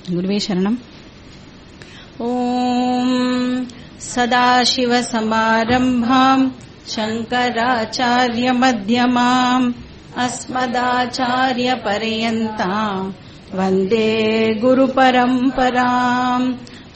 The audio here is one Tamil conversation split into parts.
गुरुवे शरणम् ॐ सदाशिवसमारम्भाम् शङ्कराचार्यमध्यमाम् अस्मदाचार्यपर्यन्ताम् वन्दे गुरुपरम्पराम्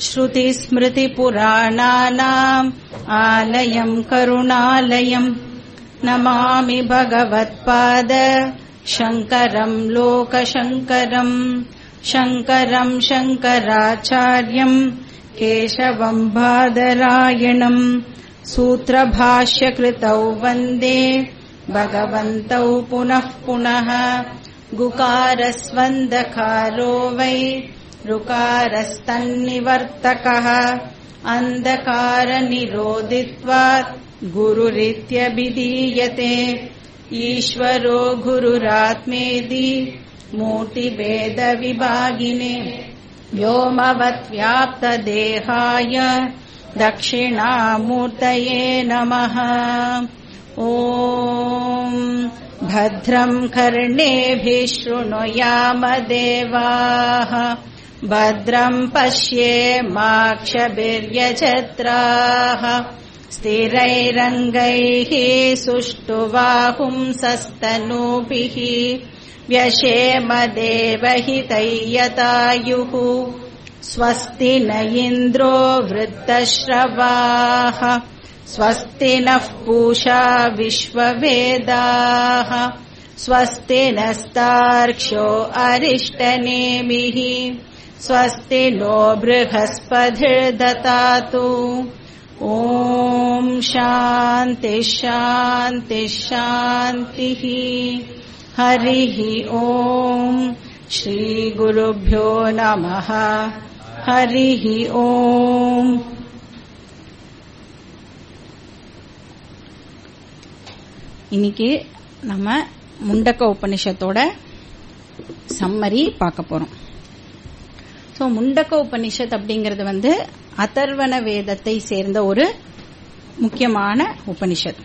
श्रुतिस्मृतिपुराणानाम् आलयम् करुणालयम् नमामि भगवत्पाद शङ्करम् लोकशङ्करम् शङ्करम् शङ्कराचार्यम् केशवम् बादरायणम् सूत्रभाष्यकृतौ वन्दे भगवन्तौ पुनः पुनः गुकारस्वन्दकारो वै ऋकारस्तन्निवर्तकः अन्धकारनिरोधित्वात् गुरुरित्यभिधीयते ईश्वरो गुरुरात्मेदि मूर्तिभेदविभागिने व्योमवत्व्याप्तदेहाय दक्षिणामूर्तये नमः ॐ भद्रम् कर्णेभिः शृणुयाम देवाः भद्रम् पश्येमाक्षभिर्यजत्राः स्थिरैरङ्गैः सुष्ठुवाहुंसस्तनूभिः व्यशेमदेवहितैयतायुः स्वस्ति न इन्द्रो वृत्तश्रवाः स्वस्ति नः पूषा विश्ववेदाः स्वस्ति नस्तार्क्ष्यो अरिष्टनेमिः स्वस्ति नो बृहस्पतिर्दतातु ॐ शान्ति शान्ति शान्तिः हरिः ॐ श्रीगुरुभ्यो नमः हरिः ॐ இன்னைக்கு நம்ம முண்டக்க உபனிஷத்தோட சம்மரி பார்க்க போறோம் ஸோ முண்டக்க உபனிஷத் அப்படிங்கிறது வந்து அதர்வன வேதத்தை சேர்ந்த ஒரு முக்கியமான உபனிஷத்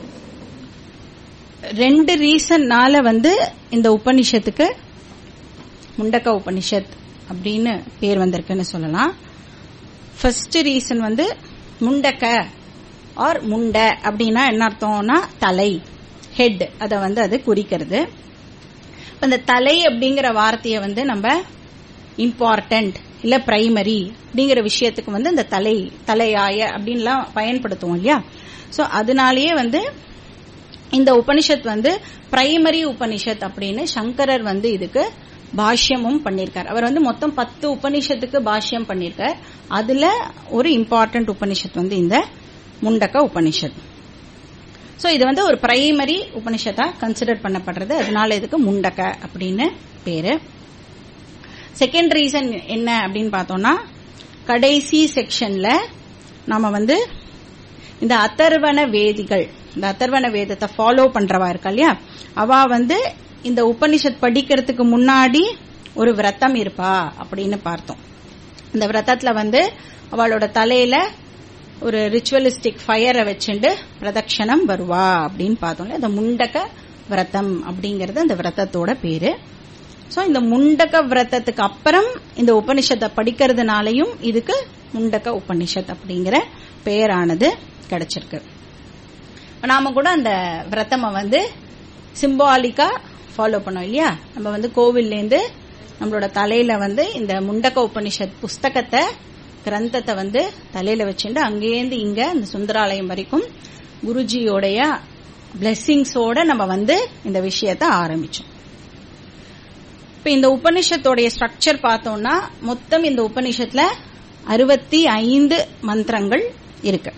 ரெண்டு ரீசன்னால வந்து இந்த உபனிஷத்துக்கு முண்டக்க உபனிஷத் அப்படின்னு பேர் வந்திருக்குன்னு சொல்லலாம் ஃபர்ஸ்ட் ரீசன் வந்து முண்டக்க ஆர் முண்ட அப்படின்னா என்ன அர்த்தம்னா தலை ஹெட் அதை வந்து அது குறிக்கிறது இந்த தலை அப்படிங்கிற வார்த்தையை வந்து நம்ம இம்பார்ட்டன்ட் இல்ல பிரைமரி அப்படிங்கிற விஷயத்துக்கு வந்து இந்த தலை தலையாய அப்படின்லாம் பயன்படுத்துவோம் இல்லையா சோ அதனாலேயே வந்து இந்த உபனிஷத் வந்து பிரைமரி உபனிஷத் அப்படின்னு சங்கரர் வந்து இதுக்கு பாஷ்யமும் பண்ணிருக்கார் அவர் வந்து மொத்தம் பத்து உபனிஷத்துக்கு பாஷ்யம் பண்ணிருக்கார் அதுல ஒரு இம்பார்ட்டன்ட் உபனிஷத் வந்து இந்த முண்டக்க உபனிஷத் சோ இது வந்து ஒரு பிரைமரி உபனிஷத்தா கன்சிடர் பண்ணப்படுறது அதனால இதுக்கு முண்டக்க அப்படின்னு பேரு செகண்ட் ரீசன் என்ன அப்படின்னு பார்த்தோம்னா கடைசி செக்ஷன்ல நாம வந்து இந்த அத்தர்வன வேதிகள் இந்த அத்தர்வன வேதத்தை ஃபாலோ பண்றவா இருக்கா இல்லையா அவ வந்து இந்த உபனிஷத் படிக்கிறதுக்கு முன்னாடி ஒரு விரதம் இருப்பா அப்படின்னு பார்த்தோம் இந்த விரதத்துல வந்து அவளோட தலையில ஒரு ரிச்சுவலிஸ்டிக் ஃபயரை வச்சுட்டு பிரதட்சணம் வருவா அப்படின்னு பார்த்தோம்ல இந்த முண்டக விரதம் அப்படிங்கறது அந்த விரதத்தோட பேரு சோ இந்த முண்டக விரதத்துக்கு அப்புறம் இந்த உபனிஷத்தை படிக்கிறதுனாலையும் இதுக்கு முண்டக உபனிஷத் அப்படிங்கிற பெயரானது கிடைச்சிருக்கு நாம கூட அந்த விரதம வந்து சிம்பாலிக்கா ஃபாலோ பண்ணோம் இல்லையா நம்ம வந்து கோவில்லேருந்து நம்மளோட தலையில வந்து இந்த முண்டக உபனிஷத் புஸ்தகத்தை கிரந்தத்தை வந்து தலையில வச்சுட்டு அங்கேருந்து இங்க இந்த சுந்தராலயம் வரைக்கும் குருஜியோடைய பிளெஸ்ஸிங்ஸோட நம்ம வந்து இந்த விஷயத்த ஆரம்பிச்சோம் இப்ப இந்த உபனிஷத்தோடைய ஸ்ட்ரக்சர் பார்த்தோம்னா மொத்தம் இந்த உபனிஷத்துல அறுபத்தி ஐந்து மந்திரங்கள் இருக்கு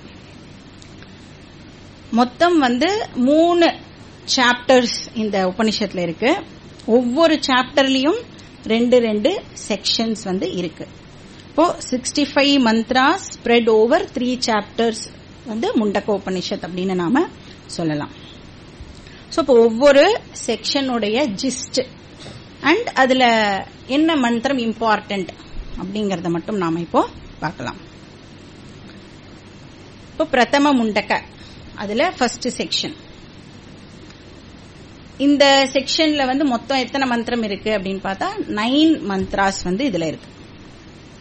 மொத்தம் வந்து மூணு சாப்டர்ஸ் இந்த உபனிஷத்துல இருக்கு ஒவ்வொரு சாப்டர்லயும் ரெண்டு ரெண்டு செக்ஷன்ஸ் வந்து இருக்கு இப்போ sixty five mantra spread over three chapters வந்து முண்டக்க உபனிஷத் அப்படின்னு நாம சொல்லலாம் ஸோ இப்போ ஒவ்வொரு செக்ஷனுடைய ஜிஸ்ட் அண்ட் அதுல என்ன மந்திரம் இம்பார்ட்டன்ட் அப்படிங்கறத மட்டும் நாம இப்போ பார்க்கலாம் இப்போ பிரதம முண்டக்க அதுல ஃபர்ஸ்ட் செக்ஷன் இந்த செக்ஷன்ல வந்து மொத்தம் எத்தனை மந்திரம் இருக்கு அப்படின்னு பார்த்தா நைன் மந்த்ராஸ் வந்து இதுல இருக்கு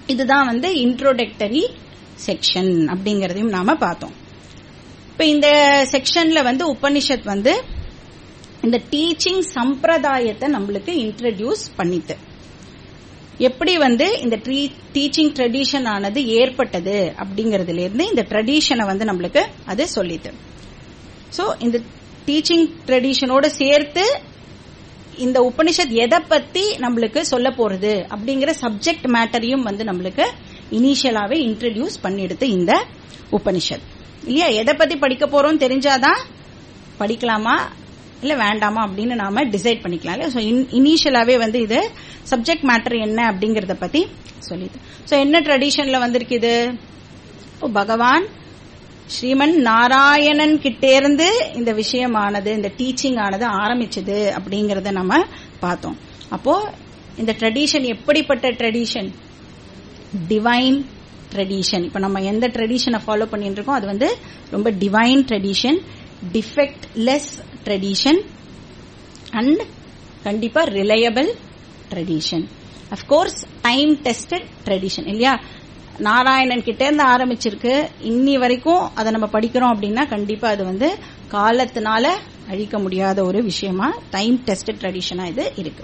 இதுதான் வந்து இன்ட்ரோடக்டரி செக்ஷன் அப்படிங்கறதையும் நாம பார்த்தோம் இப்ப இந்த செக்ஷன்ல வந்து உபனிஷத் வந்து இந்த டீச்சிங் சம்பிரதாயத்தை நம்மளுக்கு இன்ட்ரடியூஸ் பண்ணித்து எப்படி வந்து இந்த டீச்சிங் ட்ரெடிஷன் ஆனது ஏற்பட்டது அப்படிங்கறதுல இருந்து இந்த ட்ரெடிஷனை வந்து நம்மளுக்கு அது சொல்லித்து சோ இந்த டீச்சிங் ட்ரெடிஷனோட சேர்த்து இந்த உபனிஷத் எதை பத்தி நம்மளுக்கு சொல்ல போறது அப்படிங்கிற சப்ஜெக்ட் மேட்டரையும் வந்து நம்மளுக்கு இனிஷியலாவே இன்ட்ரடியூஸ் பண்ணிடுது இந்த உபனிஷத் இல்லையா எதை பத்தி படிக்க போறோம் தெரிஞ்சாதான் படிக்கலாமா இல்ல வேண்டாமா அப்படின்னு நாம டிசைட் பண்ணிக்கலாம் இல்லையா ஸோ இனிஷியலாவே வந்து இது சப்ஜெக்ட் மேட்டர் என்ன அப்படிங்கறத பத்தி சொல்லிது ஸோ என்ன ட்ரெடிஷன்ல வந்திருக்கு இது பகவான் ஸ்ரீமன் நாராயணன் கிட்டேருந்து இந்த விஷயமானது இந்த டீச்சிங் ஆனது ஆரம்பிச்சது அப்படிங்கறத நம்ம பார்த்தோம் அப்போ இந்த ட்ரெடிஷன் எப்படிப்பட்ட ட்ரெடிஷன் டிவைன் ட்ரெடிஷன் இப்ப நம்ம எந்த ட்ரெடிஷனை ஃபாலோ பண்ணிட்டு இருக்கோம் அது வந்து ரொம்ப divine tradition defectless tradition and கண்டிப்பா reliable tradition of course time tested tradition இல்லையா நாராயணன் கிட்ட இருந்து ஆரம்பிச்சிருக்கு இன்னி வரைக்கும் அதை நம்ம படிக்கிறோம் அப்படின்னா கண்டிப்பா அது வந்து காலத்தினால அழிக்க முடியாத ஒரு விஷயமா டைம் டெஸ்டட் ட்ரெடிஷனா இது இருக்கு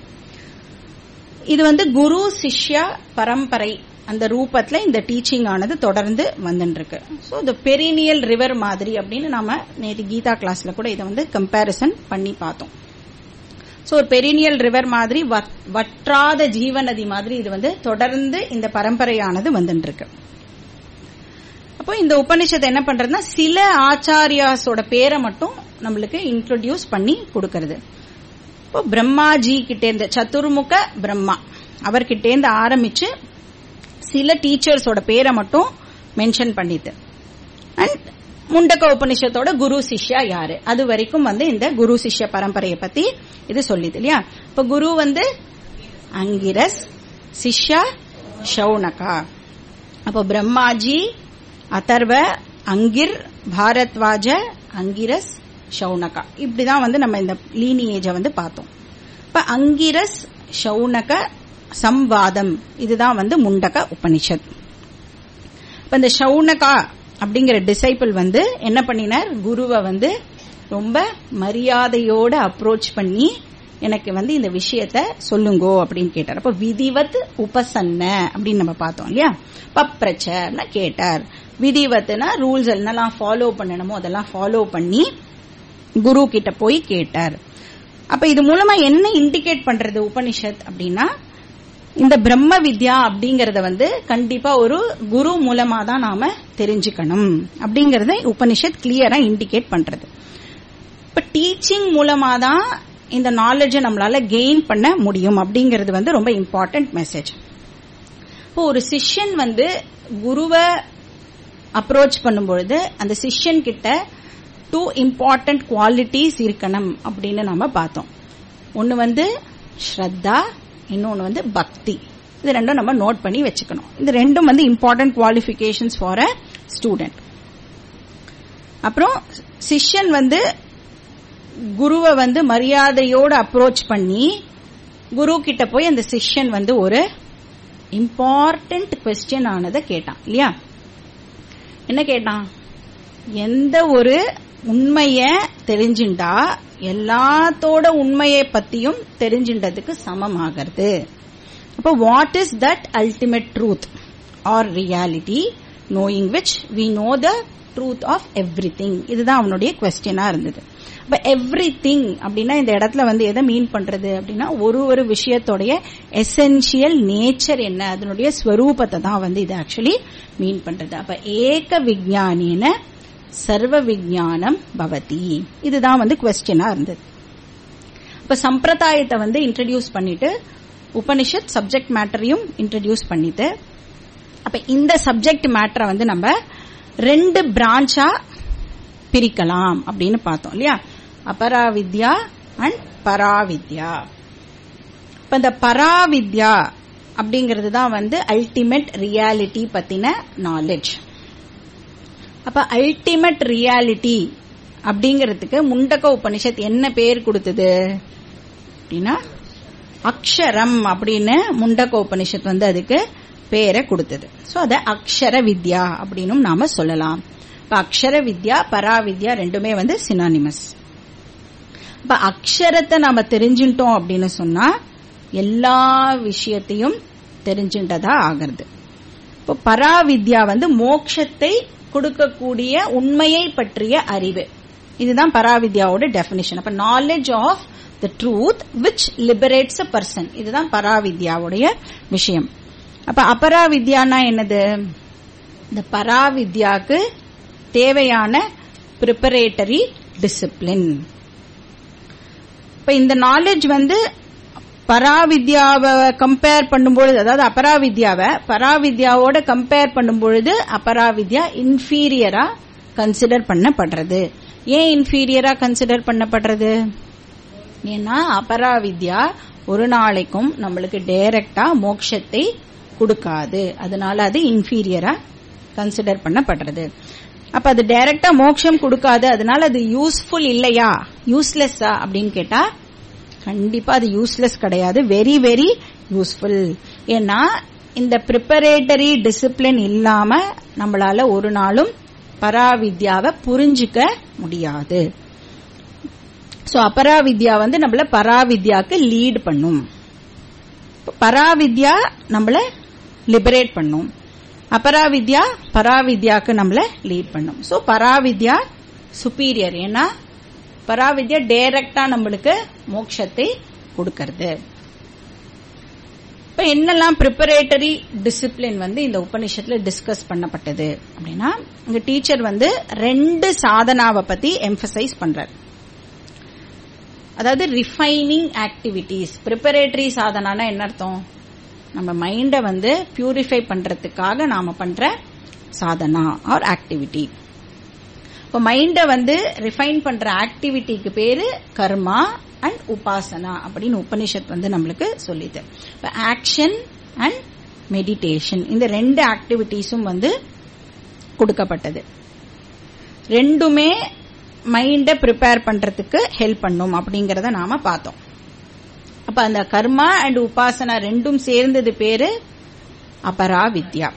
இது வந்து குரு சிஷ்யா பரம்பரை அந்த ரூபத்துல இந்த டீச்சிங் ஆனது தொடர்ந்து வந்துட்டு இருக்கு ஸோ இந்த பெரினியல் ரிவர் மாதிரி அப்படின்னு நாம நேற்று கீதா கிளாஸ்ல கூட இதை வந்து கம்பேரிசன் பண்ணி பார்த்தோம் ஸோ ஒரு பெரினியல் ரிவர் மாதிரி வற்றாத ஜீவநதி மாதிரி இது வந்து தொடர்ந்து இந்த பரம்பரையானது வந்துட்டு இருக்கு அப்போ இந்த உபனிஷத்தை என்ன பண்றதுன்னா சில ஆச்சாரியாஸோட பேரை மட்டும் நம்மளுக்கு இன்ட்ரோடியூஸ் பண்ணி கொடுக்கறது இப்போ பிரம்மாஜி கிட்டேருந்து சதுர்முக பிரம்மா அவர்கிட்டேருந்து ஆரம்பிச்சு சில டீச்சர்ஸோட பேரை மட்டும் மென்ஷன் பண்ணிது அண்ட் முண்டக்க உபனிஷத்தோட குரு சிஷ்யா யாரு அது வரைக்கும் வந்து இந்த குரு சிஷ்ய பரம்பரையை பத்தி இது சொல்லிது இல்லையா இப்ப குரு வந்து அங்கிரஸ் சிஷ்யா ஷவுனகா அப்போ பிரம்மாஜி அதர்வ அங்கிர் பாரத்வாஜ அங்கிரஸ் ஷவுனகா இப்படிதான் வந்து நம்ம இந்த லீனியேஜ வந்து பார்த்தோம் இப்ப அங்கிரஸ் ஷவுனக சம்வாதம் இதுதான் வந்து முண்டக உபனிஷத் இப்ப இந்த ஷவுனகா அப்படிங்கிற டிசைபிள் வந்து என்ன பண்ணினார் குருவை வந்து ரொம்ப மரியாதையோட அப்ரோச் பண்ணி எனக்கு வந்து இந்த விஷயத்த சொல்லுங்கோ அப்படின்னு கேட்டார் அப்ப விதிவத் உபசன்ன அப்படின்னு நம்ம பார்த்தோம் இல்லையா பப்ரச்ச கேட்டார் விதிவத்னா ரூல்ஸ் என்னெல்லாம் ஃபாலோ பண்ணணுமோ அதெல்லாம் ஃபாலோ பண்ணி குரு கிட்ட போய் கேட்டார் அப்ப இது மூலமா என்ன இண்டிகேட் பண்றது உபனிஷத் அப்படின்னா இந்த பிரம்ம வித்யா அப்படிங்கறத வந்து கண்டிப்பா ஒரு குரு மூலமா தான் நாம தெரிஞ்சுக்கணும் அப்படிங்கறத உபனிஷத் கிளியரா இண்டிகேட் பண்றது இப்ப டீச்சிங் மூலமா தான் இந்த நாலேஜை நம்மளால கெயின் பண்ண முடியும் அப்படிங்கிறது வந்து ரொம்ப இம்பார்ட்டன்ட் மெசேஜ் இப்போ ஒரு சிஷ்யன் வந்து குருவை அப்ரோச் பண்ணும்பொழுது அந்த சிஷ்யன் கிட்ட டூ இம்பார்ட்டன்ட் குவாலிட்டிஸ் இருக்கணும் அப்படின்னு நாம பார்த்தோம் ஒன்னு வந்து ஸ்ரத்தா இன்னொன்னு வந்து பக்தி இது ரெண்டும் நம்ம நோட் பண்ணி வச்சுக்கணும் இது ரெண்டும் வந்து important qualifications for a student அப்புறம் சிஷ்யன் வந்து குருவை வந்து மரியாதையோட அப்ரோச் பண்ணி குரு கிட்ட போய் அந்த சிஷ்யன் வந்து ஒரு இம்பார்ட்டன்ட் கொஸ்டின் ஆனதை கேட்டான் இல்லையா என்ன கேட்டான் எந்த ஒரு உண்மைய தெரிஞ்சுண்டா எல்லாத்தோட உண்மையை பத்தியும் தெரிஞ்சின்றதுக்கு சமமாகிறது அப்போ what is that ultimate truth or reality knowing which we know the truth of everything இதுதான் அவனுடைய கொஸ்டினா இருந்தது அப்ப எவ்ரி திங் அப்படின்னா இந்த இடத்துல வந்து எதை மீன் பண்றது அப்படின்னா ஒரு ஒரு விஷயத்தோடைய எசென்சியல் நேச்சர் என்ன அதனுடைய ஸ்வரூபத்தை தான் வந்து இது ஆக்சுவலி மீன் பண்றது அப்ப ஏக விஜானின சர்வ விஜானம் பவதி இதுதான் வந்து கொஸ்டினா இருந்தது இப்ப சம்பிரதாயத்தை வந்து இன்ட்ரடியூஸ் பண்ணிட்டு உபனிஷத் சப்ஜெக்ட் மேட்டரையும் இன்ட்ரடியூஸ் பண்ணிட்டு அப்ப இந்த சப்ஜெக்ட் மேட்டரை வந்து நம்ம ரெண்டு பிரான்ச்சா பிரிக்கலாம் அப்படின்னு பார்த்தோம் இல்லையா அபராவித்யா அண்ட் பராவித்யா இப்ப இந்த பராவித்யா அப்படிங்கிறது தான் வந்து அல்டிமேட் ரியாலிட்டி பத்தின நாலேஜ் அப்ப அல்டிமேட் ரியாலிட்டி அப்படிங்கிறதுக்கு முண்டக்க உபனிஷத் என்ன பேர் கொடுத்தது அப்படின்னா அக்ஷரம் அப்படின்னு முண்டக்க உபனிஷத் வந்து அதுக்கு பேரை கொடுத்தது சோ அத அக்ஷர வித்யா அப்படின்னு நாம சொல்லலாம் இப்ப அக்ஷர வித்யா பராவித்யா ரெண்டுமே வந்து சினானிமஸ் இப்ப அக்ஷரத்தை நாம தெரிஞ்சுட்டோம் அப்படின்னு சொன்னா எல்லா விஷயத்தையும் தெரிஞ்சுட்டதா ஆகிறது இப்போ பராவித்யா வந்து மோட்சத்தை கொடுக்கக்கூடிய உண்மையை பற்றிய அறிவு இதுதான் பராவித்யாவோட டெபினிஷன் அப்ப knowledge of the truth which liberates a person இதுதான் பராவித்யாவுடைய விஷயம் அப்ப அபராவித்யானா என்னது இந்த பராவித்யாக்கு தேவையான ப்ரிப்பரேட்டரி டிசிப்ளின் இப்ப இந்த நாலேஜ் வந்து பராவித்யாவை கம்பேர் பண்ணும்பொழுது அதாவது அபராவித்யாவை பராவித்யாவோட கம்பேர் பண்ணும்பொழுது அபராவித்யா இன்ஃபீரியரா கன்சிடர் பண்ணப்படுறது ஏன் இன்ஃபீரியரா கன்சிடர் பண்ணப்படுறது ஏன்னா அபராவித்யா ஒரு நாளைக்கும் நம்மளுக்கு டைரக்டா மோட்சத்தை கொடுக்காது அதனால அது இன்ஃபீரியரா கன்சிடர் பண்ணப்படுறது அப்ப அது டைரக்டா மோட்சம் கொடுக்காது அதனால அது யூஸ்ஃபுல் இல்லையா யூஸ்லெஸ்ஸா அப்படின்னு கேட்டா கண்டிப்பா அது யூஸ்லெஸ் கிடையாது வெரி வெரி யூஸ்ஃபுல் ஏன்னா இந்த ப்ரிப்பரேட்டரி டிசிப்ளின் இல்லாம நம்மளால ஒரு நாளும் பராவித்யாவை புரிஞ்சுக்க முடியாது சோ அபராவித்யா வந்து நம்மள பராவித்யாக்கு லீட் பண்ணும் பராவித்யா நம்மள லிபரேட் பண்ணும் அபராவித்யா பராவித்யாக்கு நம்மள லீட் பண்ணும் சோ பராவித்யா சுப்பீரியர் ஏன்னா பராவித்யா டைரக்டா நம்மளுக்கு மோட்சத்தை கொடுக்கறது இப்ப என்னெல்லாம் ப்ரிப்பரேட்டரி டிசிப்ளின் வந்து இந்த உபநிஷத்துல டிஸ்கஸ் பண்ணப்பட்டது அப்படின்னா இங்க டீச்சர் வந்து ரெண்டு சாதனாவை பத்தி எம்பசைஸ் பண்றார் அதாவது ரிஃபைனிங் ஆக்டிவிட்டிஸ் ப்ரிப்பரேட்டரி சாதனானா என்ன அர்த்தம் நம்ம மைண்டை வந்து பியூரிஃபை பண்றதுக்காக நாம பண்ற சாதனா ஆர் ஆக்டிவிட்டி இப்போ மைண்டை வந்து ரிஃபைன் பண்ற ஆக்டிவிட்டிக்கு பேரு கர்மா அண்ட் உபாசனா அப்படின்னு உபனிஷத் வந்து நம்மளுக்கு சொல்லிது இப்போ ஆக்ஷன் அண்ட் மெடிடேஷன் இந்த ரெண்டு ஆக்டிவிட்டிஸும் வந்து கொடுக்கப்பட்டது ரெண்டுமே மைண்டை ப்ரிப்பேர் பண்றதுக்கு ஹெல்ப் பண்ணும் அப்படிங்கறத நாம பார்த்தோம் அப்ப அந்த கர்மா அண்ட் உபாசனா ரெண்டும் சேர்ந்தது பேரு அபரா வித்யா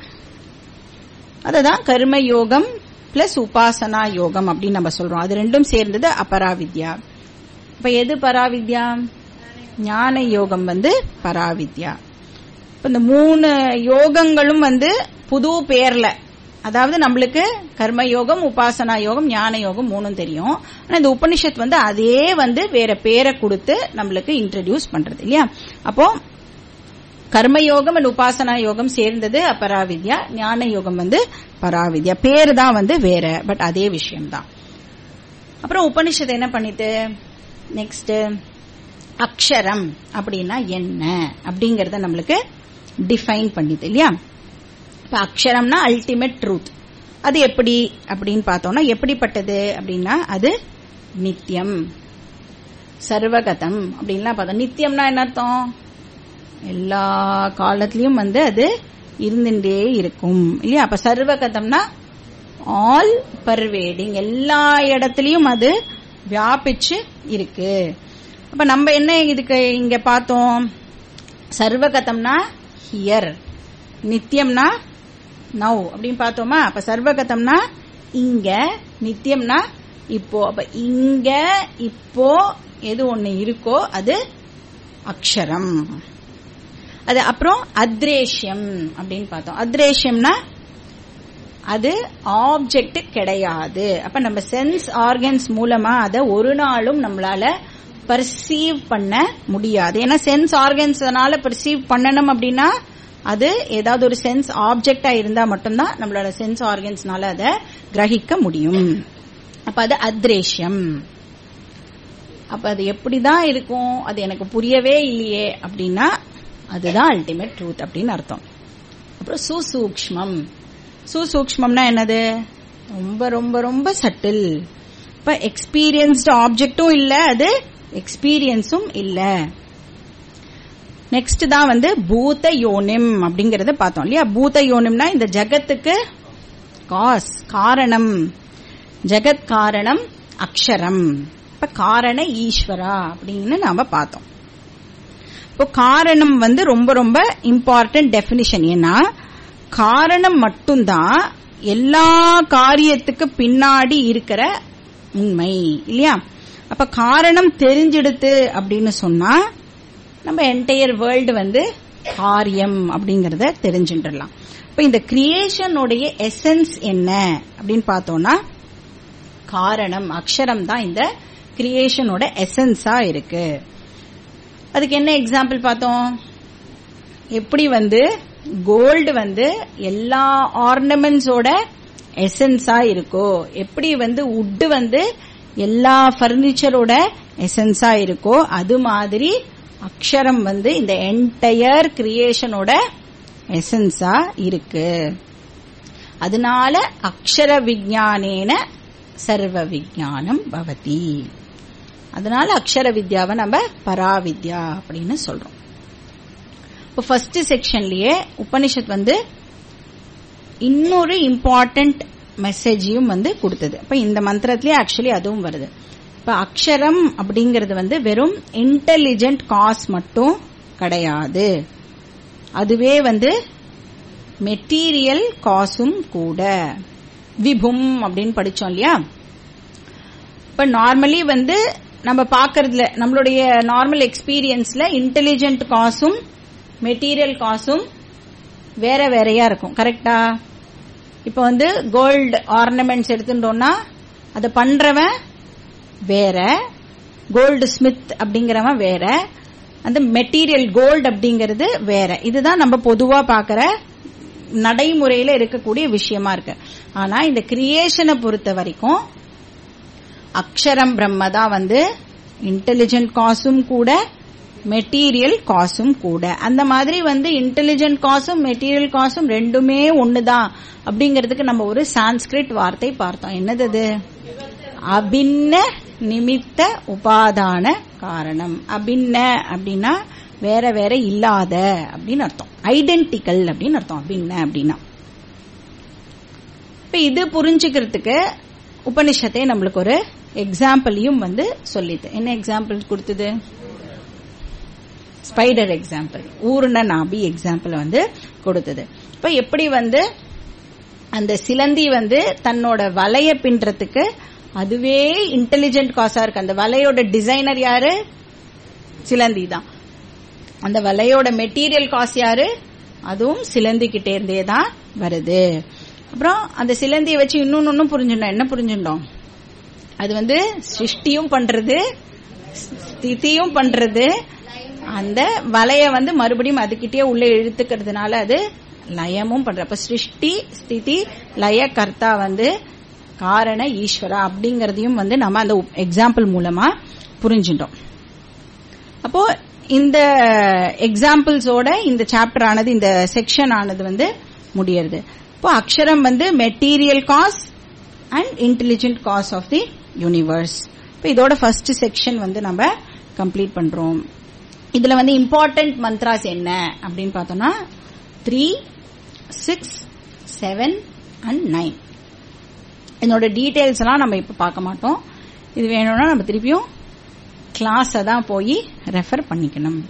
அதுதான் கர்ம யோகம் பிளஸ் உபாசனா யோகம் அப்படின்னு நம்ம சொல்றோம் அது ரெண்டும் சேர்ந்தது அபரா வித்யா இப்ப எது பராவித்யா ஞான யோகம் வந்து பராவித்யா இப்ப இந்த மூணு யோகங்களும் வந்து புது பேர்ல அதாவது நம்மளுக்கு கர்ம யோகம் உபாசனா யோகம் ஞான யோகம் மூணும் தெரியும் ஆனா இந்த உபனிஷத் வந்து அதே வந்து வேற பேரை கொடுத்து நம்மளுக்கு இன்ட்ரடியூஸ் பண்றது இல்லையா அப்போ கர்மயோகம் அண்ட் உபாசனா யோகம் சேர்ந்தது அபராவித்யா ஞான யோகம் வந்து பராவித்யா பேரு தான் வந்து வேற பட் அதே விஷயம்தான் அப்புறம் உபனிஷத் என்ன பண்ணிட்டு நெக்ஸ்ட் அக்ஷரம் அப்படின்னா என்ன அப்படிங்கறத நம்மளுக்கு டிஃபைன் பண்ணிது இல்லையா இப்ப அக்ஷரம்னா அல்டிமேட் ட்ரூத் அது எப்படி அப்படின்னு பார்த்தோம்னா எப்படிப்பட்டது அப்படின்னா அது நித்தியம் சர்வகதம் அப்படின்லாம் பார்த்தோம் நித்தியம்னா என்ன அர்த்தம் எல்லா காலத்திலயும் வந்து அது இருந்துட்டே இருக்கும் இல்லையா அப்ப சர்வகதம்னா ஆல் பர்வேடிங் எல்லா இடத்துலயும் அது வியாபிச்சு இருக்கு அப்ப நம்ம என்ன இதுக்கு இங்க பார்த்தோம் சர்வகதம்னா ஹியர் நித்தியம்னா நவ் அப்படின்னு பார்த்தோமா அப்ப சர்வகதம்னா இங்க நித்தியம்னா இப்போ அப்ப இங்க இப்போ எது ஒண்ணு இருக்கோ அது அக்ஷரம் அது அப்புறம் அத்ரேஷ்யம் அப்படின்னு பார்த்தோம் அத்ரேஷ்யம்னா அது ஆப்ஜெக்ட் கிடையாது அப்ப நம்ம சென்ஸ் ஆர்கன்ஸ் மூலமா அதை ஒரு நாளும் நம்மளால பர்சீவ் பண்ண முடியாது ஏன்னா சென்ஸ் ஆர்கன்ஸ்னால பர்சீவ் பண்ணணும் அப்படின்னா அது ஏதாவது ஒரு சென்ஸ் ஆப்ஜெக்டா இருந்தா மட்டும்தான் நம்மளோட சென்ஸ் ஆர்கன்ஸ்னால அதை கிரகிக்க முடியும் அப்ப அது அத்ரேஷ்யம் அப்ப அது எப்படிதான் இருக்கும் அது எனக்கு புரியவே இல்லையே அப்படின்னா அதுதான் அல்டிமேட் ட்ரூத் அப்படின்னு அர்த்தம் அப்புறம் சுசூக்ஷ்மம் சுசூக்ஷ்மம்னா என்னது ரொம்ப ரொம்ப ரொம்ப சட்டில் இப்ப எக்ஸ்பீரியன்ஸ்டு ஆப்ஜெக்டும் இல்ல அது எக்ஸ்பீரியன்ஸும் இல்ல நெக்ஸ்ட் தான் வந்து பூத யோனிம் அப்படிங்கறத பார்த்தோம் இல்லையா பூத யோனிம்னா இந்த ஜகத்துக்கு காஸ் காரணம் ஜெகத் காரணம் அக்ஷரம் இப்ப காரண ஈஸ்வரா அப்படின்னு நாம பார்த்தோம் இப்போ காரணம் வந்து ரொம்ப ரொம்ப இம்பார்ட்டன்ட் டெபினிஷன் ஏன்னா காரணம் மட்டும்தான் எல்லா காரியத்துக்கு பின்னாடி இருக்கிற உண்மை இல்லையா அப்ப காரணம் தெரிஞ்சிடுத்து அப்படின்னு சொன்னா நம்ம என்டையர் வேர்ல்டு வந்து காரியம் அப்படிங்கறத தெரிஞ்சுட்டுலாம் இப்ப இந்த கிரியேஷனுடைய எசன்ஸ் என்ன அப்படின்னு பார்த்தோம்னா காரணம் அக்ஷரம் தான் இந்த கிரியேஷனோட எசன்ஸா இருக்கு அதுக்கு என்ன எக்ஸாம்பிள் பார்த்தோம் எப்படி வந்து கோல்டு வந்து எல்லா ஆர்னமெண்ட்ஸோட எசன்ஸா இருக்கோ எப்படி வந்து உட்டு வந்து எல்லா பர்னிச்சரோட எசன்ஸா இருக்கோ அது மாதிரி அக்ஷரம் வந்து இந்த என்டையர் கிரியேஷனோட எசன்ஸா இருக்கு அதனால அக்ஷர விஜானேன சர்வ விஜானம் பவதி அதனால அக்ஷர வித்யாவை நம்ம பராவித்யா அப்படின்னு சொல்றோம் இப்போ ஃபர்ஸ்ட் செக்ஷன்லயே உபனிஷத் வந்து இன்னொரு இம்பார்ட்டன்ட் மெசேஜையும் வந்து கொடுத்தது இப்ப இந்த மந்திரத்திலேயே ஆக்சுவலி அதுவும் வருது இப்ப அக்ஷரம் அப்படிங்கறது வந்து வெறும் இன்டெலிஜென்ட் காஸ் மட்டும் கிடையாது அதுவே வந்து மெட்டீரியல் காசும் கூட விபும் அப்படின்னு படிச்சோம் இல்லையா இப்ப நார்மலி வந்து நம்ம பாக்குறதுல நம்மளுடைய நார்மல் எக்ஸ்பீரியன்ஸ்ல இன்டெலிஜென்ட் காசும் மெட்டீரியல் காசும் வேற வேறையா இருக்கும் கரெக்டா இப்ப வந்து கோல்டு ஆர்னமெண்ட்ஸ் எடுத்துட்டோம்னா அதை பண்றவன் வேற கோல்டு ஸ்மித் அப்படிங்கிறவன் வேற அந்த மெட்டீரியல் கோல்டு அப்படிங்கிறது வேற இதுதான் நம்ம பொதுவா பாக்குற நடைமுறையில இருக்கக்கூடிய விஷயமா இருக்கு ஆனா இந்த கிரியேஷனை பொறுத்த வரைக்கும் அக்ஷரம் பிரம்ம தான் வந்து இன்டெலிஜென்ட் காசும் கூட மெட்டீரியல் காசும் கூட அந்த மாதிரி வந்து இன்டெலிஜென்ட் காசும் மெட்டீரியல் காசும் ரெண்டுமே ஒண்ணுதான் அப்படிங்கிறதுக்கு நம்ம ஒரு சான்ஸ்கிரிட் வார்த்தை பார்த்தோம் என்னது அது அபின்ன நிமித்த உபாதான காரணம் அபின்ன அப்படின்னா வேற வேற இல்லாத அப்படின்னு அர்த்தம் ஐடென்டிக்கல் அப்படின்னு அர்த்தம் அபின்ன அப்படின்னா இப்ப இது புரிஞ்சுக்கிறதுக்கு உபனிஷத்தை நம்மளுக்கு ஒரு எக்ஸாம்பிளையும் வந்து சொல்லிது என்ன எக்ஸாம்பிள் கொடுத்தது ஸ்பைடர் எக்ஸாம்பிள் ஊர்ண நாபி எக்ஸாம்பிள் வந்து கொடுத்தது இப்ப எப்படி வந்து அந்த சிலந்தி வந்து தன்னோட வலைய பின்றதுக்கு அதுவே இன்டெலிஜென்ட் காசா இருக்கு அந்த வலையோட டிசைனர் யாரு சிலந்தி தான் அந்த வலையோட மெட்டீரியல் காசு யாரு அதுவும் சிலந்தி கிட்டே இருந்தே தான் வருது அப்புறம் அந்த சிலந்தியை வச்சு இன்னொன்னு ஒன்னும் புரிஞ்சுட்டோம் என்ன புரிஞ்சுட்டோம் அது வந்து சிருஷ்டியும் பண்றது ஸ்திதியும் பண்றது அந்த வலைய வந்து மறுபடியும் அதுகிட்டயே உள்ள இழுத்துக்கிறதுனால அது லயமும் பண்ற அப்ப சிருஷ்டி ஸ்திதி லய கர்த்தா வந்து காரண ஈஸ்வரா அப்படிங்கறதையும் வந்து நம்ம அந்த எக்ஸாம்பிள் மூலமா புரிஞ்சுட்டோம் அப்போ இந்த எக்ஸாம்பிள்ஸோட இந்த சாப்டர் ஆனது இந்த செக்ஷன் ஆனது வந்து முடியறது இப்போ அக்ஷரம் வந்து material cause and intelligent cause of the universe இப்போ இதோட ஃபர்ஸ்ட் செக்ஷன் வந்து நம்ம கம்ப்ளீட் பண்றோம் இதுல வந்து இம்பார்ட்டன்ட் மந்த்ராஸ் என்ன அப்படின்னு பார்த்தோம்னா three six seven and nine இதனோட டீடைல்ஸ் எல்லாம் நம்ம இப்ப பார்க்க மாட்டோம் இது வேணும்னா நம்ம திருப்பியும் கிளாஸ தான் போய் ரெஃபர் பண்ணிக்கணும்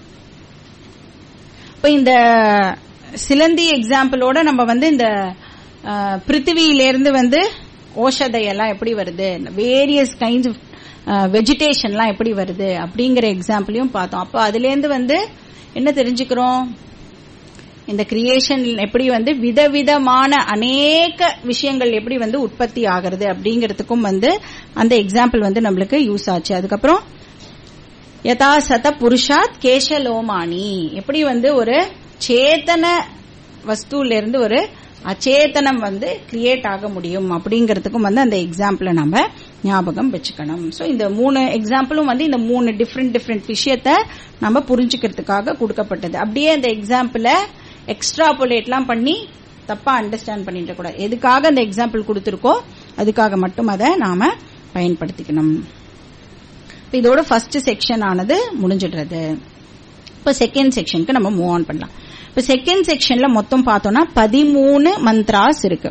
இப்ப இந்த சிலந்தி எக்ஸாம்பிளோட நம்ம வந்து இந்த பிருத்திவியிலிருந்து வந்து ஓஷதை எல்லாம் எப்படி வருது வேரியஸ் கைண்ட்ஸ் ஆஃப் வெஜிடேஷன்லாம் எப்படி வருது அப்படிங்கிற எக்ஸாம்பிளையும் பார்த்தோம் அப்போ அதுலேருந்து வந்து என்ன தெரிஞ்சுக்கிறோம் இந்த கிரியேஷன் எப்படி வந்து விதவிதமான அநேக விஷயங்கள் எப்படி வந்து உற்பத்தி ஆகிறது அப்படிங்கறதுக்கும் வந்து அந்த எக்ஸாம்பிள் வந்து நம்மளுக்கு யூஸ் ஆச்சு அதுக்கப்புறம் யதா சத புருஷாத் கேஷலோமானி எப்படி வந்து ஒரு சேத்தன வஸ்துல இருந்து ஒரு அச்சேதனம் வந்து கிரியேட் ஆக முடியும் அப்படிங்கறதுக்கும் வந்து அந்த எக்ஸாம்பிள நம்ம ஞாபகம் வச்சுக்கணும் சோ இந்த மூணு எக்ஸாம்பிளும் வந்து இந்த மூணு டிஃப்ரெண்ட் டிஃப்ரெண்ட் விஷயத்த நம்ம புரிஞ்சுக்கிறதுக்காக கொடுக்கப்பட்டது அப்படியே அந்த எக்ஸாம்பிள எக்ஸ்ட்ராபுலேட்லாம் பண்ணி தப்பா அண்டர்ஸ்டாண்ட் பண்ணிட்டு கூடாது எதுக்காக அந்த எக்ஸாம்பிள் கொடுத்திருக்கோ அதுக்காக மட்டும் அதை நாம பயன்படுத்திக்கணும் இதோட ஃபர்ஸ்ட் செக்ஷன் ஆனது முடிஞ்சிடுறது இப்ப செகண்ட் செக்ஷனுக்கு நம்ம மூவ் ஆன் பண்ணலாம் இப்ப செகண்ட் செக்ஷன்ல மொத்தம் பார்த்தோம்னா பதிமூணு மந்த்ராஸ் இருக்கு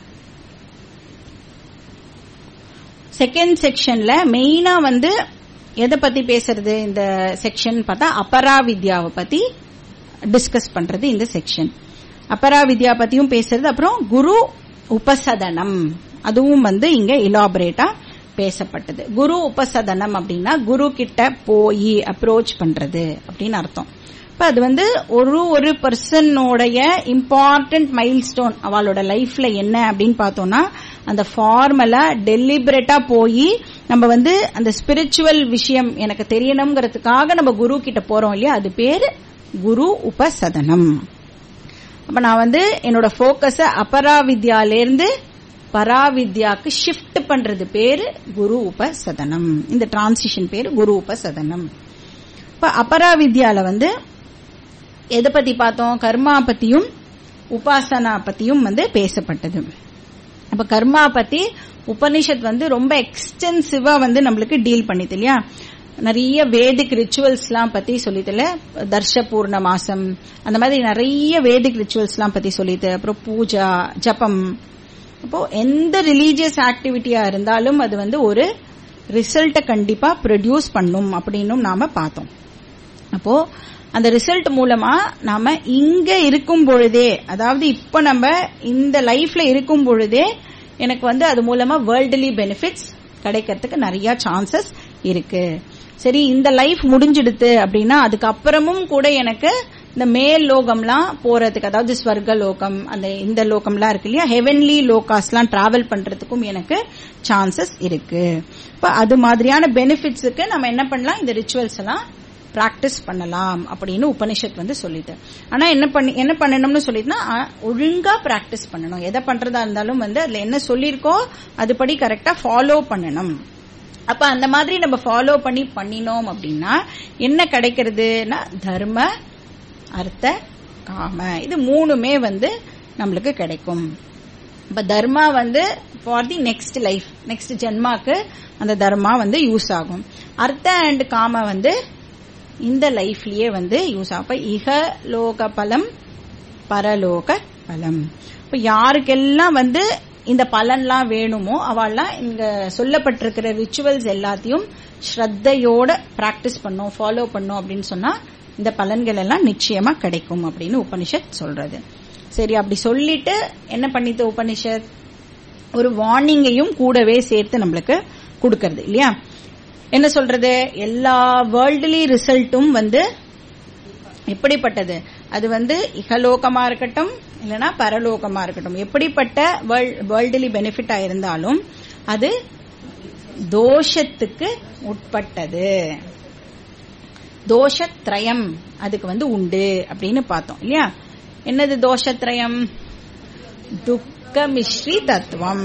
செகண்ட் செக்ஷன்ல மெயினா வந்து எதை பத்தி பேசுறது இந்த செக்ஷன் பார்த்தா அபராவித்யாவை பத்தி டிஸ்கஸ் பண்றது இந்த செக்ஷன் அபராவித்யா பத்தியும் பேசுறது அப்புறம் குரு உபசதனம் அதுவும் வந்து இங்க இலாபரேட்டா பேசப்பட்டது குரு உபசதனம் அப்படின்னா குரு கிட்ட போய் அப்ரோச் பண்றது அப்படின்னு அர்த்தம் இப்ப அது வந்து ஒரு ஒரு பர்சனோடைய இம்பார்ட்டன்ட் மைல் ஸ்டோன் அவளோட லைஃப்ல என்ன அப்படின்னு பார்த்தோம்னா அந்த ஃபார்மலா டெலிபரேட்டா போய் நம்ம வந்து அந்த ஸ்பிரிச்சுவல் விஷயம் எனக்கு தெரியணுங்கிறதுக்காக நம்ம குரு கிட்ட போறோம் இல்லையா அது பேரு குரு உபசதனம் அப்ப நான் வந்து என்னோட போக்கஸ அபராவித்யாலேருந்து பராவித்யாக்கு ஷிஃப்ட் பண்றது பேரு குரு உபசதனம் இந்த டிரான்சிஷன் பேரு குரு உபசதனம் இப்ப அபராவித்யால வந்து எதை பத்தி பார்த்தோம் கர்மா பத்தியும் உபாசனா பத்தியும் வந்து பேசப்பட்டது அப்ப கர்மா பத்தி உபனிஷத் வந்து ரொம்ப எக்ஸ்டென்சிவா வந்து நம்மளுக்கு டீல் பண்ணிது இல்லையா நிறைய வேதிக் ரிச்சுவல்ஸ் எல்லாம் பத்தி சொல்லிதுல தர்ஷ பூர்ண மாசம் அந்த மாதிரி நிறைய வேதிக் ரிச்சுவல்ஸ் எல்லாம் பத்தி சொல்லிது அப்புறம் பூஜா ஜபம் அப்போ எந்த ரிலீஜியஸ் ஆக்டிவிட்டியா இருந்தாலும் அது வந்து ஒரு ரிசல்ட்டை கண்டிப்பா ப்ரொடியூஸ் பண்ணும் அப்படின்னும் நாம பார்த்தோம் அப்போ அந்த ரிசல்ட் மூலமா நாம இங்க இருக்கும் பொழுதே அதாவது இப்ப நம்ம இந்த லைஃப்ல இருக்கும் பொழுதே எனக்கு வந்து அது மூலமா வேர்ல்டுலி பெனிஃபிட்ஸ் கிடைக்கிறதுக்கு நிறைய சான்சஸ் இருக்கு சரி இந்த லைஃப் முடிஞ்சிடுது அப்படின்னா அதுக்கப்புறமும் கூட எனக்கு இந்த மேல் லோகம்லாம் போறதுக்கு அதாவது ஸ்வர்க லோகம் அந்த இந்த லோகம்லாம் இருக்கு இல்லையா ஹெவன்லி லோகாஸ்லாம் டிராவல் பண்றதுக்கும் எனக்கு சான்சஸ் இருக்கு இப்ப அது மாதிரியான பெனிஃபிட்ஸுக்கு நம்ம என்ன பண்ணலாம் இந்த ரிச்சுவல்ஸ் எல்லாம் பிராக்டிஸ் பண்ணலாம் அப்படின்னு உபனிஷத் வந்து சொல்லிட்டு ஆனா என்ன பண்ணி என்ன பண்ணணும்னு சொல்லிட்டுனா ஒழுங்கா பிராக்டிஸ் பண்ணணும் எதை பண்றதா இருந்தாலும் வந்து அதுல என்ன சொல்லியிருக்கோ அதுபடி கரெக்டா ஃபாலோ பண்ணணும் அப்ப அந்த மாதிரி நம்ம ஃபாலோ பண்ணி பண்ணினோம் அப்படின்னா என்ன கிடைக்கிறதுனா தர்ம அர்த்த காம இது மூணுமே வந்து நம்மளுக்கு கிடைக்கும் இப்ப தர்மா வந்து for the next life next ஜென்மாக்கு அந்த தர்மா வந்து யூஸ் ஆகும் அர்த்த அண்ட் காம வந்து இந்த லைஃப்லயே வந்து யூஸ் ஆகும் அப்ப இக லோக பலம் பரலோக பலம் இப்ப யாருக்கெல்லாம் வந்து இந்த பலன்லாம் வேணுமோ அவள்லாம் இங்க சொல்லப்பட்டிருக்கிற ரிச்சுவல்ஸ் எல்லாத்தையும் ஸ்ரத்தையோட பிராக்டிஸ் பண்ணோம் ஃபாலோ பண்ணோம் அப்படின்னு சொன்னா இந்த பலன்கள் எல்லாம் நிச்சயமா கிடைக்கும் அப்படின்னு உபனிஷத் சொல்றது சரி அப்படி சொல்லிட்டு என்ன பண்ணிட்டு உபனிஷத் ஒரு வார்னிங்கையும் கூடவே சேர்த்து நம்மளுக்கு கொடுக்கறது இல்லையா என்ன சொல்றது எல்லா வேர்ல்டுலி ரிசல்ட்டும் வந்து எப்படிப்பட்டது அது வந்து இகலோகமா இருக்கட்டும் இல்லைன்னா பரலோகமா இருக்கட்டும் எப்படிப்பட்ட வேர்ல்டுலி பெனிஃபிட்டா இருந்தாலும் அது தோஷத்துக்கு உட்பட்டது தோஷத்ரயம் அதுக்கு வந்து உண்டு அப்படின்னு பார்த்தோம் இல்லையா என்னது தோஷத்ரயம் துக்க மிஸ்ரி தத்துவம்